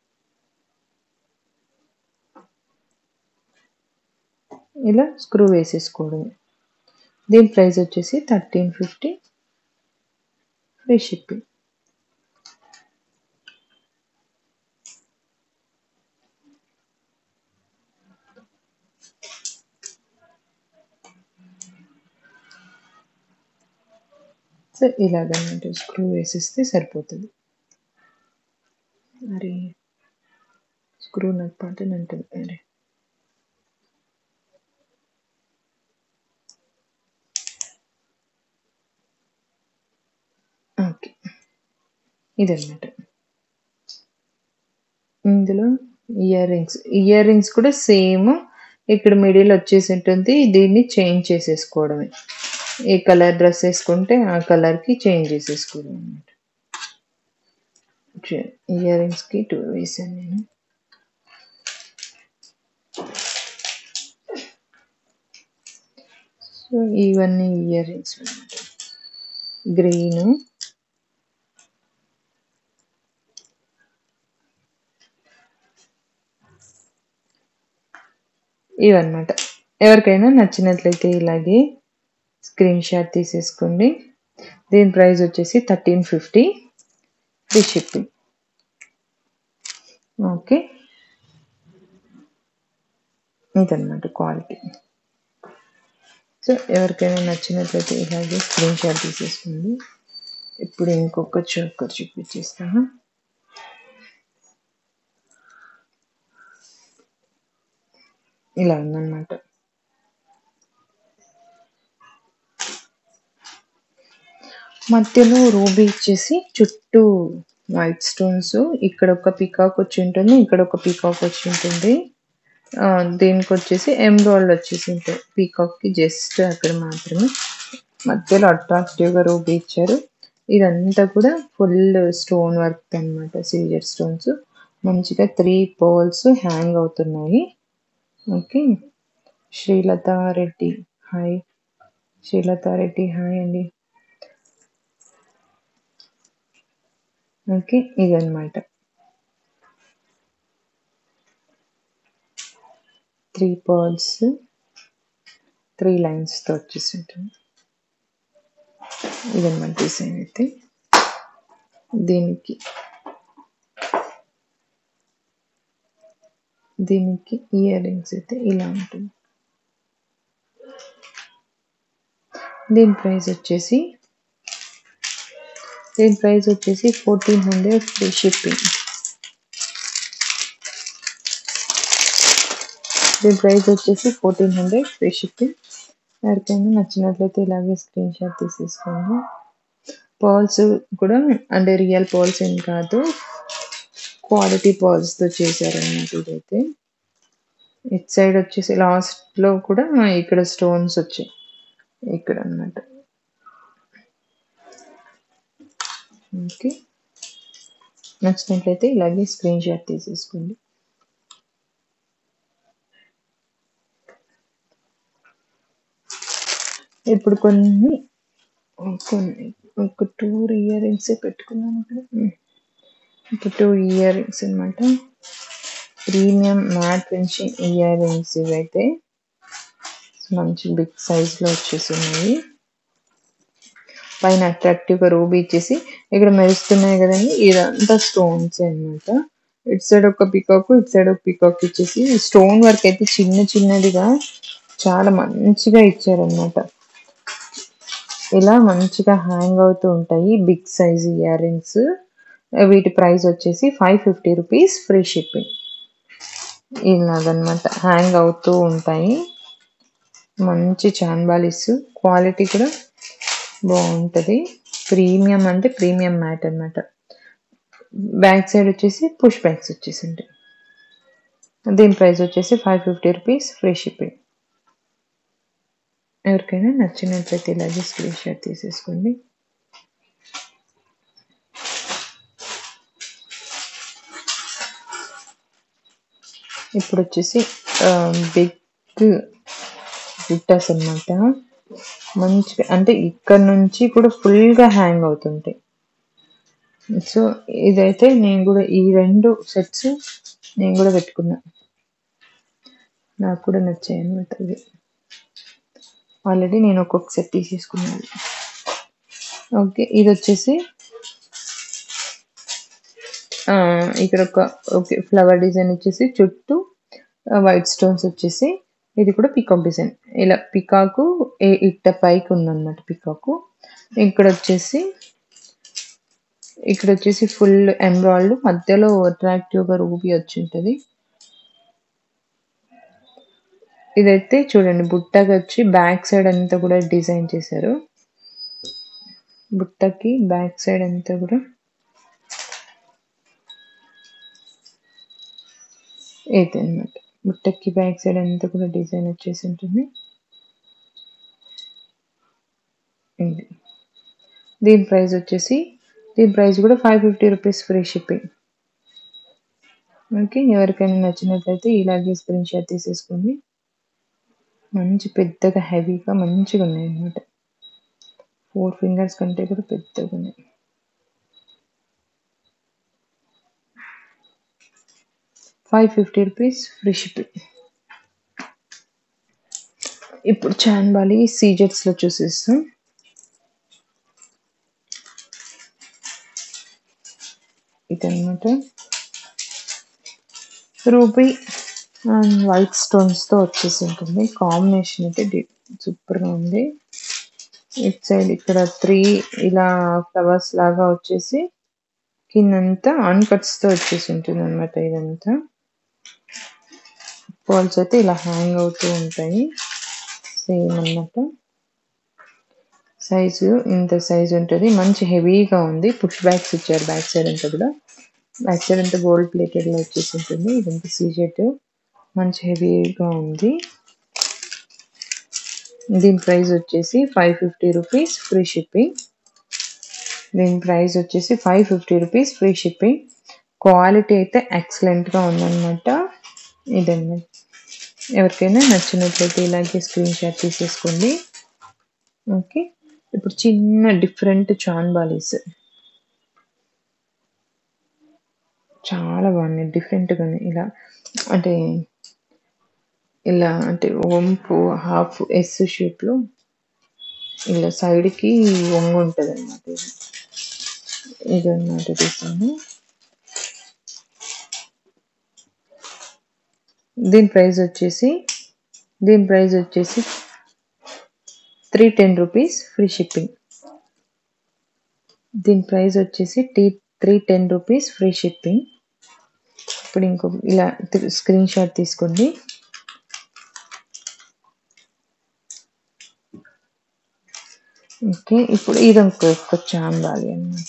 ఇలా స్క్రూ వేసేసుకోవడం దీని ప్రైస్ వచ్చేసి thirteen fifty free shipping so ఇలాగన్నమాట స్క్రూ వేసేస్తే సరిపోతుంది మరి స్క్రూ నాకు పాటని అంటుంది మరి ఓకే ఇదన్నమాట ఇందులో ఇయర్ రింగ్స్ ఇయర్ రింగ్స్ కూడా సేమ్ ఇక్కడ మిడిల్ వచ్చేసి ఉంటుంది దీన్ని చేంజ్ చేసేసుకోవడమే ఏ కలర్ డ్రెస్ వేసుకుంటే ఆ కలర్కి చేంజ్ చేసేసుకోవడం అనమాట ఇయర్ రింగ్స్కి టూ వేసాను నేను సో ఇవన్నీ ఇయర్ రింగ్స్ అనమాట గ్రీను ఇవన్నమాట ఎవరికైనా నచ్చినట్లయితే ఇలాగే స్క్రీన్ షాట్ తీసేసుకోండి దీని ప్రైస్ వచ్చేసి thirteen fifty free shipping okay ఇదన్నమాట క్వాలిటీ సో ఎవరికైనా నచ్చినట్లయితే ఇలాగే స్క్రీన్ షాట్ తీసేసుకోండి ఇప్పుడు ఇంకొక చోకర్ చూపించేస్తాను ఇలా ఉందన్నమాట మధ్యలో రూబీ ఇచ్చేసి చుట్టూ వైట్ స్టోన్స్ ఇక్కడ ఒక పీకాక్ వచ్చి ఉంటుంది ఇక్కడ ఒక పీకాక్ వచ్చి ఉంటుంది ఆ, దీనికి వచ్చేసి ఎంబ్రాయిడ్ వచ్చేసి ఉంటుంది పీకాక్ కి జస్ట్ అక్కడ మాత్రమే మధ్యలో అట్రాక్టివ్ గా రూబీ ఇచ్చారు ఇదంతా కూడా ఫుల్ స్టోన్ వర్క్ అన్నమాట సిల్వర్ స్టోన్స్ మంచిగా త్రీ పోల్స్ హ్యాంగ్ అవుతున్నాయి okay Srilatha Reddy hi Srilatha Reddy hi అండి ఓకే ఇదన్నమాట త్రీ పర్ల్స్ త్రీ లైన్స్తో వచ్చేసి ఉంటుంది ఇదన్నమాట డిజైన్ అయితే దీనికి దీనికి ఇయర్ రింగ్స్ అయితే ఇలా ఉంటుంది దీని ప్రైస్ వచ్చేసి దీని ప్రైస్ వచ్చేసి ఫోర్టీన్ హండ్రెడ్ ఫ్రీ షిప్పింగ్ దీని ప్రైస్ వచ్చేసి ఫోర్టీన్ హండ్రెడ్ ఫ్రీ షిప్పింగ్ ఎవరికైనా నచ్చినట్లయితే ఇలాగే స్క్రీన్ షాట్ తీసేసుకోండి పర్ల్స్ కూడా అంటే రియల్ పర్ల్స్ ఏం కాదు క్వాలిటీ పర్ల్స్తో చేశారన్నమాట ఇదైతే ఇట్ సైడ్ వచ్చేసి లాస్ట్లో కూడా ఇక్కడ స్టోన్స్ వచ్చాయి ఇక్కడ అన్నమాట ఓకే నచ్చినట్లయితే ఇలాగే స్క్రీన్ షాట్ తీసేసుకోండి ఇప్పుడు కొన్ని కొన్ని ఒక టూ ఇయర్ రింగ్స్ పెట్టుకున్నాను ఇక్కడ ఉమ్. ఇప్పుడు టూ ఇయర్ రింగ్స్ అనమాట premium matte finishing earrings ఇవైతే మంచి బిగ్ సైజ్లో వచ్చేస్తున్నాయి పైన అట్రాక్టివ్గా రూబీ ఇచ్చేసి ఇక్కడ మెరుస్తున్నాయి కదండి ఇదంతా స్టోన్స్ అన్నమాట ఇటు సైడ్ ఒక పికాక్ ఇటు సైడ్ ఒక పికాక్ ఇచ్చేసి స్టోన్ వర్క్ అయితే చిన్న చిన్నదిగా చాలా మంచిగా ఇచ్చారనమాట ఇలా మంచిగా హ్యాంగ్ అవుతూ ఉంటాయి బిగ్ సైజ్ ఇయర్ రింగ్స్ వీటి ప్రైస్ వచ్చేసి five fifty rupees free shipping ఇలాగనమాట హ్యాంగ్ అవుతూ ఉంటాయి మంచి చాన్బాలిస్ క్వాలిటీ కూడా బాగుంటుంది ప్రీమియం అంటే ప్రీమియం మ్యాట్ అన్నమాట బ్యాక్ సైడ్ వచ్చేసి పుష్ బ్యాగ్స్ వచ్చేసి ఉంటాయి దీని ప్రైస్ వచ్చేసి five fifty rupees free shipping ఎవరికైనా నచ్చినట్లయితే ఇలాగే స్క్రీన్ షాట్ తీసేసుకోండి ఇప్పుడు వచ్చేసి బిగ్ బుట్టస్ అన్నమాట మంచిగా అంటే ఇక్కడ నుంచి కూడా ఫుల్గా హ్యాంగ్ అవుతుంటాయి సో ఇదైతే నేను కూడా ఈ రెండు సెట్స్ నేను కూడా పెట్టుకున్నా నాకు కూడా నచ్చాయి అనమాట ఇవి ఆల్రెడీ నేను ఒక్కొక్క సెట్ తీసేసుకున్నాను ఓకే ఇది వచ్చేసి ఆ, ఇక్కడ ఒక ఓకే ఫ్లవర్ డిజైన్ వచ్చేసి చుట్టూ వైట్ స్టోన్స్ వచ్చేసి ఇది కూడా పికాక్ డిజైన్ ఇలా పికాకు ఏ ఇట్ట పైకి ఉందన్నమాట పికాకు ఇక్కడ వచ్చేసి ఇక్కడ వచ్చేసి ఫుల్ ఎంబ్రాయిడ్ మధ్యలో అట్రాక్టివ్ గా రూబీ వచ్చి ఉంటది ఇదైతే చూడండి బుట్టకి వచ్చి బ్యాక్ సైడ్ అంతా కూడా డిజైన్ చేశారు బుట్టకి బ్యాక్ సైడ్ అంతా కూడా ఇది అన్నమాట బుట్టకి బ్యాక్ సైడ్ అంతా కూడా డిజైన్ వచ్చేసి ఉంటుంది ఇది దీని ప్రైస్ వచ్చేసి దీని ప్రైస్ కూడా five fifty rupees free shipping okay ఎవరికైనా నచ్చినట్లయితే ఇలాగే స్క్రీన్ షాట్ తీసేసుకోండి మంచి పెద్దగా హెవీగా మంచిగా ఉన్నాయి అన్నమాట ఫోర్ ఫింగర్స్ కంటే కూడా పెద్దగా ఉన్నాయి five fifty rupees free shipping ఇప్పుడు చాన్బాలి సీజెట్స్ లో చూసేస్తాం ఇదన్నమాట రూబీ అండ్ వైట్ స్టోన్స్ తో వచ్చేసి ఉంటుంది కాంబినేషన్ అయితే సూపర్ గా ఉంది ఇట్ సైడ్ ఇక్కడ త్రీ ఇలా ఫ్లవర్స్ లాగా వచ్చేసి కిందంతా అన్కట్స్ తో వచ్చేసి ఉంటుంది అనమాట ఇదంతా బాల్స్ అయితే ఇలా హ్యాంగ్ అవుతూ ఉంటాయి సేమ్ అన్నమాట సైజు ఇంత సైజ్ ఉంటుంది మంచి హెవీగా ఉంది పుష్ బ్యాగ్స్ ఇచ్చారు బ్యాక్ సైడ్ అంతా కూడా బ్యాక్ సైడ్ అంతా గోల్డ్ ప్లేటెడ్ లో వచ్చేసి ఉంటుంది ఇదంతా సీజెట్ మంచి హెవీగా ఉంది దీని ప్రైస్ వచ్చేసి five fifty rupees free shipping దీని ప్రైస్ వచ్చేసి five fifty rupees free shipping quality అయితే ఎక్సలెంట్ గా ఉందన్నమాట ఇదండి ఎవరికైనా నచ్చినట్లయితే ఇలాగే స్క్రీన్ షాట్ తీసేసుకోండి ఓకే ఇప్పుడు చిన్న డిఫరెంట్ చాన్ బాలీస్ చాలా బాగున్నాయి డిఫరెంట్గా ఇలా అంటే ఇలా అంటే వంపు హాఫ్ ఎస్ షేప్లో ఇలా సైడ్కి వంగు ఉంటుంది అనమాట ఇది ఇది అన్నమాట తీసాను దీని ప్రైస్ వచ్చేసి దీని ప్రైస్ వచ్చేసి three ten rupees free shipping దీని ప్రైస్ వచ్చేసి టీ three ten rupees free shipping ఇప్పుడు ఇంకో ఇలా స్క్రీన్ షాట్ తీసుకోండి ఓకే ఇప్పుడు ఇది ఇంకొక చాందాలి అనమాట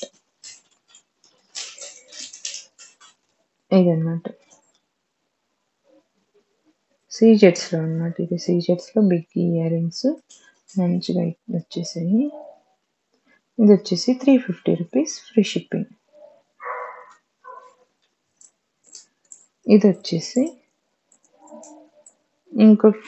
ఇదన్నమాట సీజెట్స్ లో అన్నమాట ఇది సీజెట్స్ లో బిగ్ ఇయర్ రింగ్స్ మంచిగా వచ్చేసాయి ఇది వచ్చేసి three fifty rupees free shipping ఇది వచ్చేసి ఇంకొక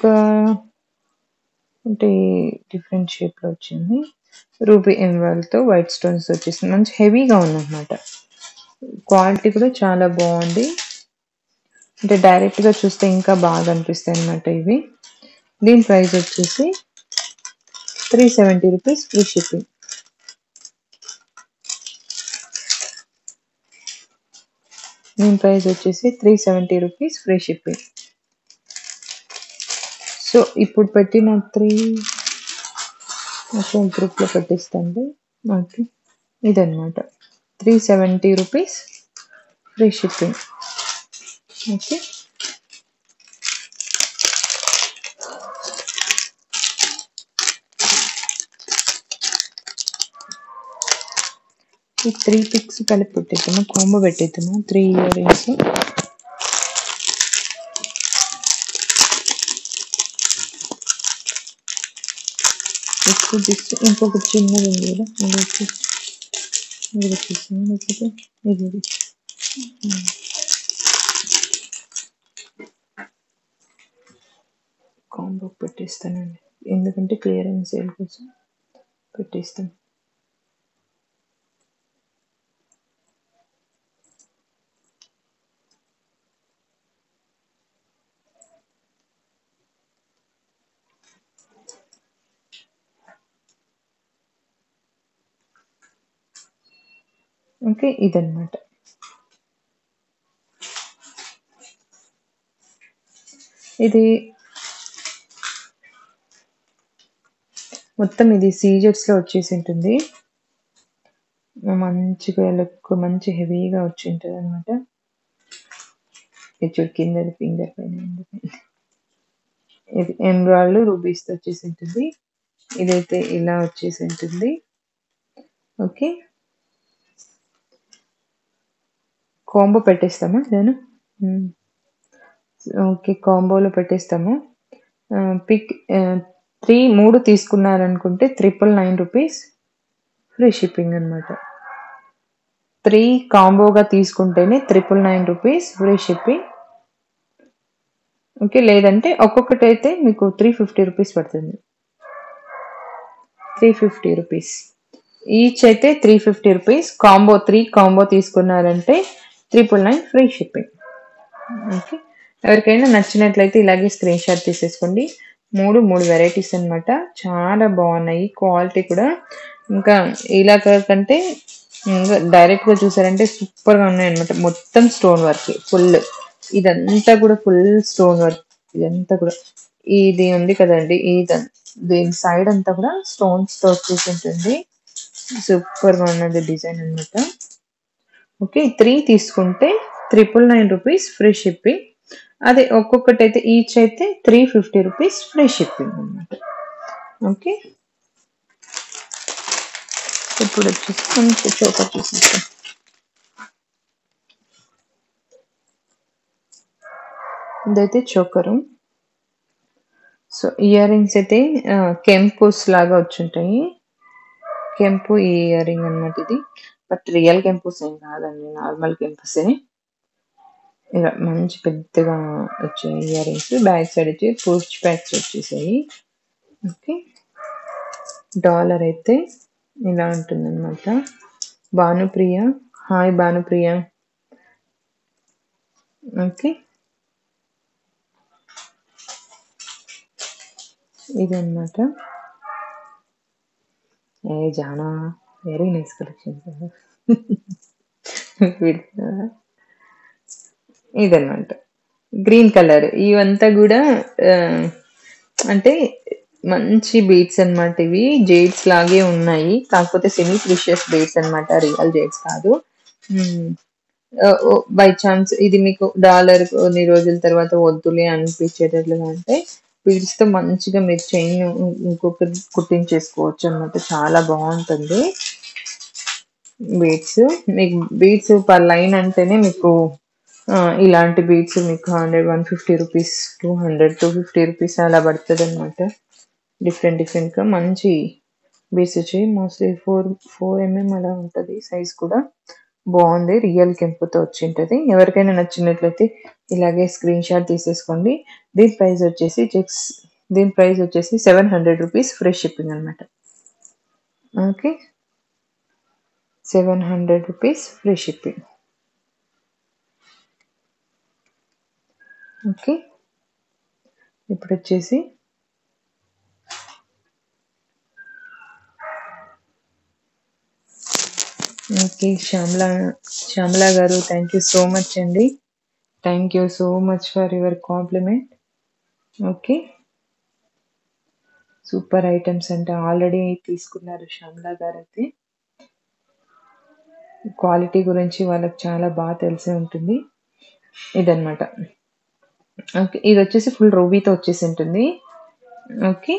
అంటే డిఫరెంట్ షేప్ లో వచ్చింది రూబీ ఎమరాల్ తో వైట్ స్టోన్స్ వచ్చేసింది మంచి హెవీగా ఉందన్నమాట క్వాలిటీ కూడా చాలా బాగుంది అంటే డైరెక్ట్ గా చూస్తే ఇంకా బాగా అనిపిస్తాయి అన్నమాట ఇవి దీని ప్రైస్ వచ్చేసి three seventy rupees free shipping దీని ప్రైస్ వచ్చేసి three seventy rupees free shipping so ఇప్పుడు పెట్టిన త్రీ ఓకే గ్రూప్లో పెట్టిస్తాండి ఓకే ఇదన్నమాట three seventy rupees free shipping okay ఈ త్రీ పిక్స్ కలిపి పెట్టేద్దాము కాంబో పెట్టేద్దాము త్రీ ఇయర్ రింగ్స్ ఎక్కువ డిస్ ఇంకొక చిన్నది ఉంది కదా ఇది వచ్చేసి ఇది వచ్చేసింది లేకపోతే ఇది ఇది కాంబో పెట్టేస్తానండి ఎందుకంటే క్లియరెన్స్ సేల్ కోసం పెట్టేస్తాను ఓకే ఇదన్నమాట ఇది మొత్తం ఇది సీజర్స్ లో వచ్చేసి ఉంటుంది మంచిగా లుక్ మంచి హెవీగా వచ్చి ఉంటుంది అనమాట ఇది కింద ఫింగర్ పైన ఉంది. ఇది ఎమ్రాల్డ్ రూబీస్ తో వచ్చేసి ఉంటుంది ఇదైతే ఇలా వచ్చేసి ఉంటుంది ఓకే కాంబో పెట్టేస్తామా నేను ఓకే కాంబోలో పెట్టేస్తాము పిక్ త్రీ మూడు తీసుకున్నారనుకుంటే triple nine rupees free shipping అనమాట త్రీ కాంబోగా తీసుకుంటేనే triple nine rupees free shipping okay లేదంటే ఒక్కొక్కటి అయితే మీకు త్రీ ఫిఫ్టీ రూపీస్ పడుతుంది త్రీ ఫిఫ్టీ రూపీస్ ఈచ్ అయితే three fifty rupees combo three combo తీసుకున్నారంటే triple nine free shipping okay ఎవరికైనా నచ్చినట్లయితే ఇలాగే స్క్రీన్ షాట్ తీసేసుకోండి మూడు మూడు వెరైటీస్ అన్నమాట చాలా బాగున్నాయి క్వాలిటీ కూడా ఇంకా ఇలా కంటే ఇంకా డైరెక్ట్గా చూసారంటే సూపర్గా ఉన్నాయి అనమాట మొత్తం స్టోన్ వర్క్ ఫుల్ ఇదంతా కూడా ఫుల్ స్టోన్ వర్క్ ఇదంతా కూడా ఇది ఉంది కదండి ఇది దీని సైడ్ అంతా కూడా స్టోన్స్ తో వచ్చేసి ఉంటుంది సూపర్ గా ఉన్నది డిజైన్ అన్నమాట ఓకే త్రీ తీసుకుంటే triple nine rupees free shipping అదే ఒక్కొక్కటి అయితే ఈచ్ అయితే three fifty rupees free shipping అనమాట ఓకే ఇప్పుడు వచ్చేసి మంచి చోకర్ చూసేస్తాం ఇదైతే చోకరు సో ఇయర్ రింగ్స్ అయితే కెంపుస్ లాగా వచ్చుంటాయి కెంపు ఈ ఇయర్ రింగ్ అనమాట ఇది బట్ రియల్ కెంపుస్ ఏం కాదండి నార్మల్ కెంపుసే ఇలా మంచి పెద్దగా వచ్చాయి ఇయర్ రింగ్స్ బ్యాక్ సైడ్ వచ్చి పుష్ ప్యాక్స్ వచ్చేసాయి ఓకే డాలర్ అయితే ఇలా ఉంటుందన్నమాట భానుప్రియ హాయ్ భానుప్రియ ఓకే ఇదన్నమాట ఏ జానా వెరీ నైస్ కలెక్షన్ ఇదన్నమాట గ్రీన్ కలర్ ఇవంతా కూడా ఆ, అంటే మంచి బీడ్స్ అన్నమాట ఇవి జేడ్స్ లాగే ఉన్నాయి కాకపోతే సెమీ ప్రిషియస్ బీడ్స్ అన్నమాట రియల్ జేడ్స్ కాదు బై ఛాన్స్ ఇది మీకు డాలర్ కొన్ని రోజుల తర్వాత వద్దులే అనిపించేటట్లుగా అంటే బీడ్స్ తో మంచిగా మీరు చైన్ ఇంకొకటి కుట్టించేసుకోవచ్చు అన్నమాట చాలా బాగుంటుంది బీడ్స్ మీకు బీడ్స్ పర్ లైన్ అంటేనే మీకు ఆ, ఇలాంటి బీడ్స్ మీకు hundred one fifty rupees two hundred two fifty rupees అలా పడుతుంది అనమాట డిఫరెంట్ డిఫరెంట్గా మంచి బీడ్స్ వచ్చాయి మోస్ట్లీ ఫోర్ ఫోర్ ఎంఎం అలా ఉంటుంది సైజ్ కూడా బాగుంది రియల్ కెంపుతో వచ్చి ఉంటుంది ఎవరికైనా నచ్చినట్లయితే ఇలాగే స్క్రీన్ షాట్ తీసేసుకోండి దీని ప్రైస్ వచ్చేసి చెక్స్ దీని ప్రైస్ వచ్చేసి seven hundred rupees free shipping అనమాట okay seven hundred rupees free shipping okay ఇప్పుడు వచ్చేసి ఓకే శ్యామలా శ్యామలా గారు థ్యాంక్ యూ సో మచ్ అండి thank you so much for your compliment okay super items అంటే ఆల్రెడీ తీసుకున్నారు శ్యామలా గారు అయితే క్వాలిటీ గురించి వాళ్ళకి చాలా బాగా తెలిసి ఉంటుంది ఇదన్నమాట ఓకే ఇది వచ్చేసి ఫుల్ రూబీతో వచ్చేసి ఉంటుంది ఓకే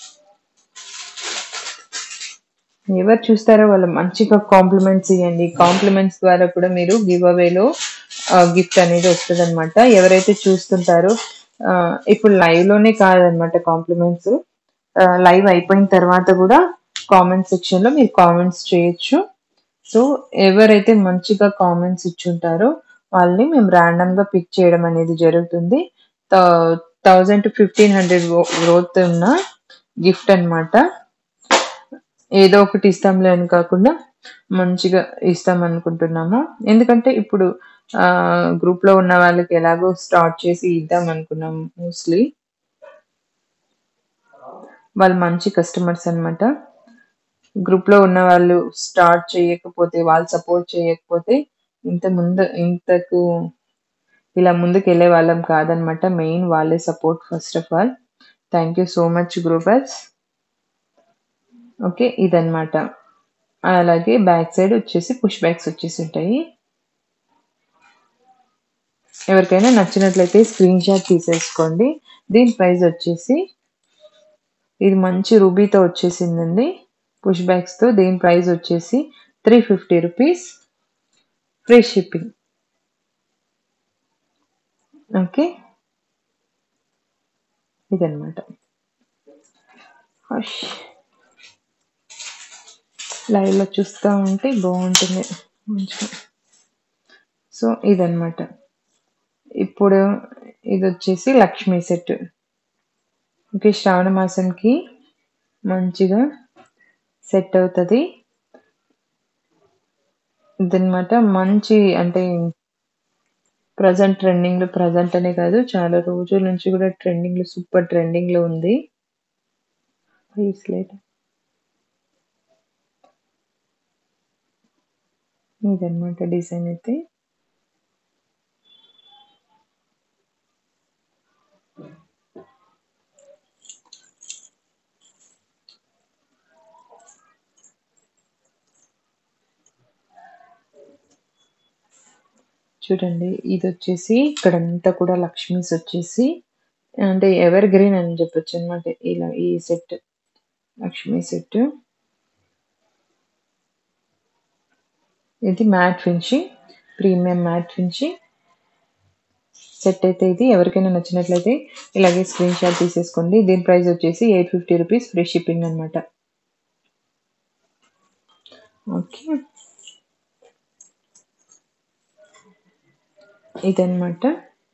ఎవరు చూస్తారో వాళ్ళు మంచిగా కాంప్లిమెంట్స్ ఇవ్వండి కాంప్లిమెంట్స్ ద్వారా కూడా మీరు గివ్ అవేలో గిఫ్ట్ అనేది వస్తుంది అనమాట ఎవరైతే చూస్తుంటారో ఆ, ఇప్పుడు లైవ్ లోనే కాదనమాట కాంప్లిమెంట్స్ లైవ్ అయిపోయిన తర్వాత కూడా కామెంట్ సెక్షన్ లో మీరు కామెంట్స్ చేయొచ్చు సో ఎవరైతే మంచిగా కామెంట్స్ ఇచ్చుంటారో వాళ్ళని మేము ర్యాండమ్ గా పిక్ చేయడం అనేది జరుగుతుంది thousand to fifteen hundred growth ఉన్న గిఫ్ట్ అన్నమాట ఏదో ఒకటి ఇస్తాంలే అని కాకుండా మంచిగా ఇస్తాం అనుకుంటున్నాము ఎందుకంటే ఇప్పుడు ఆ గ్రూప్ లో ఉన్న వాళ్ళకి ఎలాగో స్టార్ట్ చేసి ఇద్దాం అనుకున్నాం మోస్ట్లీ వాళ్ళు మంచి కస్టమర్స్ అన్నమాట గ్రూప్లో ఉన్న వాళ్ళు స్టార్ట్ చేయకపోతే వాళ్ళు సపోర్ట్ చేయకపోతే ఇంత ముందు ఇంతకు ఇలా ముందుకు వెళ్ళే వాళ్ళం కాదనమాట మెయిన్ వాళ్ళే support first of all thank you so much groupers okay ఇదన్నమాట అలాగే బ్యాక్ సైడ్ వచ్చేసి పుష్ బ్యాగ్స్ వచ్చేసి ఉంటాయి ఎవరికైనా నచ్చినట్లయితే స్క్రీన్ షాట్ తీసేసుకోండి దీని ప్రైస్ వచ్చేసి ఇది మంచి రూబీతో వచ్చేసిందండి పుష్ బ్యాగ్స్తో దీని ప్రైస్ వచ్చేసి three fifty rupees free shipping okay ఇదన్నమాట హష్ లైవ్లో చూస్తూ ఉంటే బాగుంటుంది మంచిగా సో ఇదన్నమాట ఇప్పుడు ఇది వచ్చేసి లక్ష్మీ సెట్ ఓకే శ్రావణ మాసంకి మంచిగా సెట్ అవుతుంది ఇదన్నమాట మంచి అంటే ప్రజెంట్ ట్రెండింగ్లో ప్రజెంట్ అనే కాదు చాలా రోజుల నుంచి కూడా ట్రెండింగ్లో సూపర్ ట్రెండింగ్లో ఉంది బ్రేస్లెట్ ఇదన్నమాట డిజైన్ అయితే చూడండి ఇది వచ్చేసి ఇక్కడంతా కూడా లక్ష్మీస్ వచ్చేసి అంటే ఎవర్ గ్రీన్ అని చెప్పొచ్చు అనమాట ఇలా ఈ సెట్ లక్ష్మీ సెట్ ఇది matte finishing premium matte finishing set అయితే ఇది ఎవరికైనా నచ్చినట్లయితే ఇలాగే స్క్రీన్ షాట్ తీసేసుకోండి దీని ప్రైస్ వచ్చేసి eight fifty rupees free shipping అనమాట ఓకే ఇదన్నమాట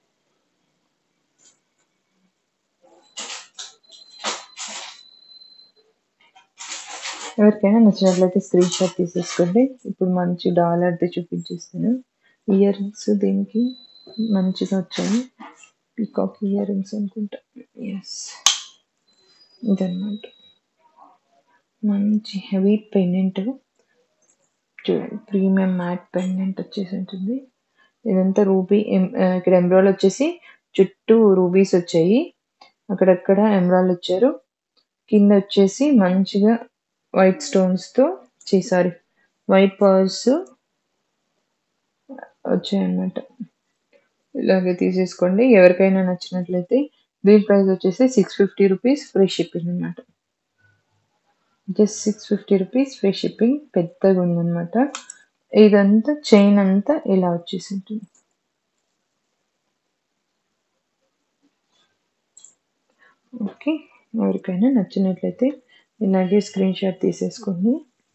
ఎవరికైనా నచ్చినట్లయితే స్క్రీన్ షాట్ తీసేసుకోండి ఇప్పుడు మంచి డాలర్ది చూపించేస్తాను ఇయర్ రింగ్స్ దీనికి మంచిగా వచ్చాయి పీకాక్ ఇయర్ రింగ్స్ అనుకుంటా ఎస్ ఇదన్నమాట మంచి హెవీ పెండెంట్ చూడండి ప్రీమియం మ్యాట్ పెండెంట్ వచ్చేసి ఉంటుంది ఇదంతా రూబీ ఇక్కడ ఎమ్రాల్ వచ్చేసి చుట్టూ రూబీస్ వచ్చాయి అక్కడక్కడ ఎమ్రాల్ వచ్చారు కింద వచ్చేసి మంచిగా వైట్ స్టోన్స్తో సారీ వైట్ పర్ల్స్ వచ్చాయన్నమాట ఇలాగే తీసేసుకోండి ఎవరికైనా నచ్చినట్లయితే దీని ప్రైస్ వచ్చేసి six fifty rupees free shipping అనమాట just six fifty rupees free shipping పెద్దగా ఉందన్నమాట ఇదంతా చైన్ అంతా ఇలా వచ్చేసి ఉంటుంది ఓకే ఎవరికైనా నచ్చినట్లయితే ఇలాగే స్క్రీన్ షాట్ తీసేసుకోండి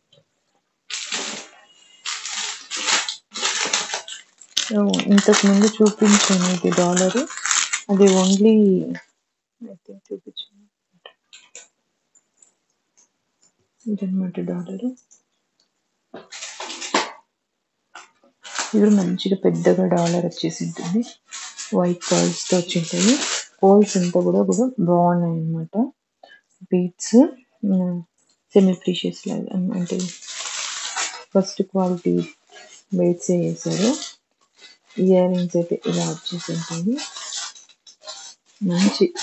ఇంతకు ముందు చూపించాను ఇది డాలర్ అది ఓన్లీ అయితే చూపించాను ఇదన్నమాట డాలర్ ఇది మంచిగా పెద్దగా డాలర్ వచ్చేసి ఉంటుంది వైట్ పర్ల్స్తో వచ్చి ఉంటుంది పోల్స్ అంతా కూడా కూడా బాగున్నాయి అన్నమాట బీట్స్ సెమీ ప్రీషియస్ లాగా అంటే ఫస్ట్ క్వాలిటీ బీట్స్ వేసారు ఇయర్ రింగ్స్ అయితే ఇలా వచ్చేసి ఉంటుంది మంచి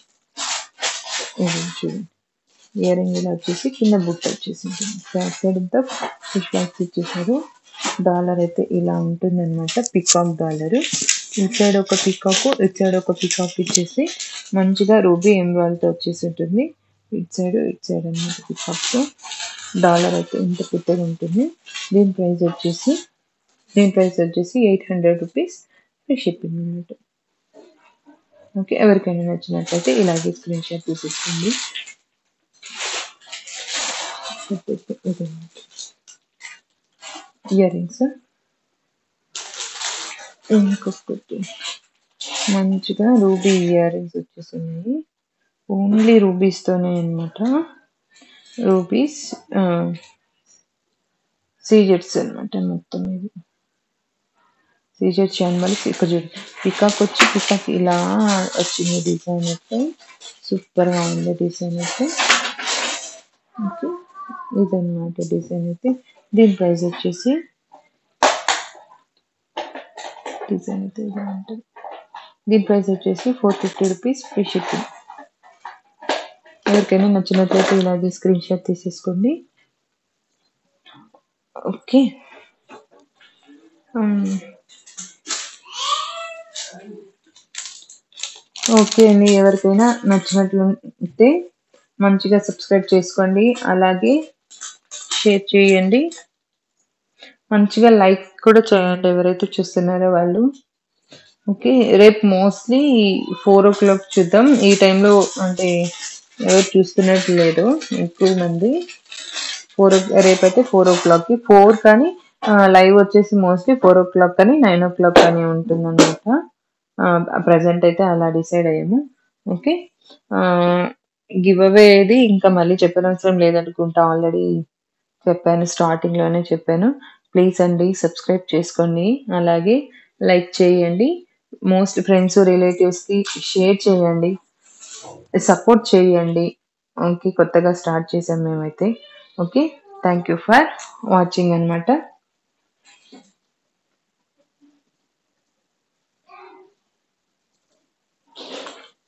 ఇది చూడండి ఇయర్ రింగ్ ఇలా వచ్చేసి కింద బుట్ట వచ్చేసి ఉంటుంది బ్యాక్ సైడ్ అంతా ఫిష్ బ్యాగ్స్ ఇచ్చేసారు డాలర్ అయితే ఇలా ఉంటుంది అనమాట పికాక్ డాలర్ ఇటు సైడ్ ఒక పికాక్ ఇటు సైడ్ ఒక పికాక్ ఇచ్చేసి మంచిగా రూబీ ఎమ్రాల్తో వచ్చేసి ఉంటుంది ఇటు సైడ్ ఇటు సైడ్ అనమాట పికాక్స్ డాలర్ అయితే ఇంత పెద్దగా ఉంటుంది దీని ప్రైస్ వచ్చేసి దీని ప్రైస్ వచ్చేసి eight hundred rupees free shipping అన్నమాట ఓకే ఎవరికైనా నచ్చినట్లయితే ఇలాగే స్క్రీన్ షాట్ తీసేసుకోండి ఇయర్ రింగ్స్ ఇంకొకటి మంచిగా రూబీ ఇయర్ రింగ్స్ వచ్చేస్తున్నాయి ఓన్లీ రూబీస్తోనే అనమాట రూబీస్ సీజెట్స్ అనమాట మొత్తం ఇది సీజెట్ చేయని వల్ల ఇక్కడ చూడు పికాక్ వచ్చి పికాక్ ఇలా వచ్చింది డిజైన్ అయితే సూపర్గా ఉంది డిజైన్ అయితే ఓకే ఇదన్నమాట డిజైన్ అయితే దీని ప్రైస్ వచ్చేసి డిజైన్ అయితే ఇలా ఉంటుంది దీని ప్రైస్ వచ్చేసి four fifty rupees free shipping ఎవరికైనా నచ్చినట్లయితే ఇలాగే స్క్రీన్ షాట్ తీసేసుకోండి ఓకే ఓకే అండి ఎవరికైనా నచ్చినట్లయితే మంచిగా సబ్స్క్రైబ్ చేసుకోండి అలాగే షేర్ చేయండి మంచిగా లైక్ కూడా చేయండి ఎవరైతే చూస్తున్నారో వాళ్ళు ఓకే రేపు మోస్ట్లీ ఫోర్ ఓ క్లాక్ చూద్దాం ఈ టైంలో అంటే ఎవరు చూస్తున్నట్టు లేదు ఎక్కువ మంది ఫోర్ రేపైతే ఫోర్ ఓ క్లాక్కి ఫోర్ కానీ లైవ్ వచ్చేసి మోస్ట్లీ ఫోర్ ఓ క్లాక్ కానీ నైన్ ఓ క్లాక్ కానీ ఉంటుంది అనమాట ప్రజెంట్ అయితే అలా డిసైడ్ అయ్యాము ఓకే గివ్ అవేది ఇంకా మళ్ళీ చెప్పనవసరం లేదనుకుంటా ఆల్రెడీ చెప్పాను స్టార్టింగ్ లోనే చెప్పాను ప్లీజ్ అండి సబ్స్క్రైబ్ చేసుకోండి అలాగే లైక్ చేయండి మోస్ట్ ఫ్రెండ్స్ రిలేటివ్స్ కి షేర్ చేయండి సపోర్ట్ చేయండి ఓకే కొత్తగా స్టార్ట్ చేసాం మేమైతే okay thank you for watching అనమాట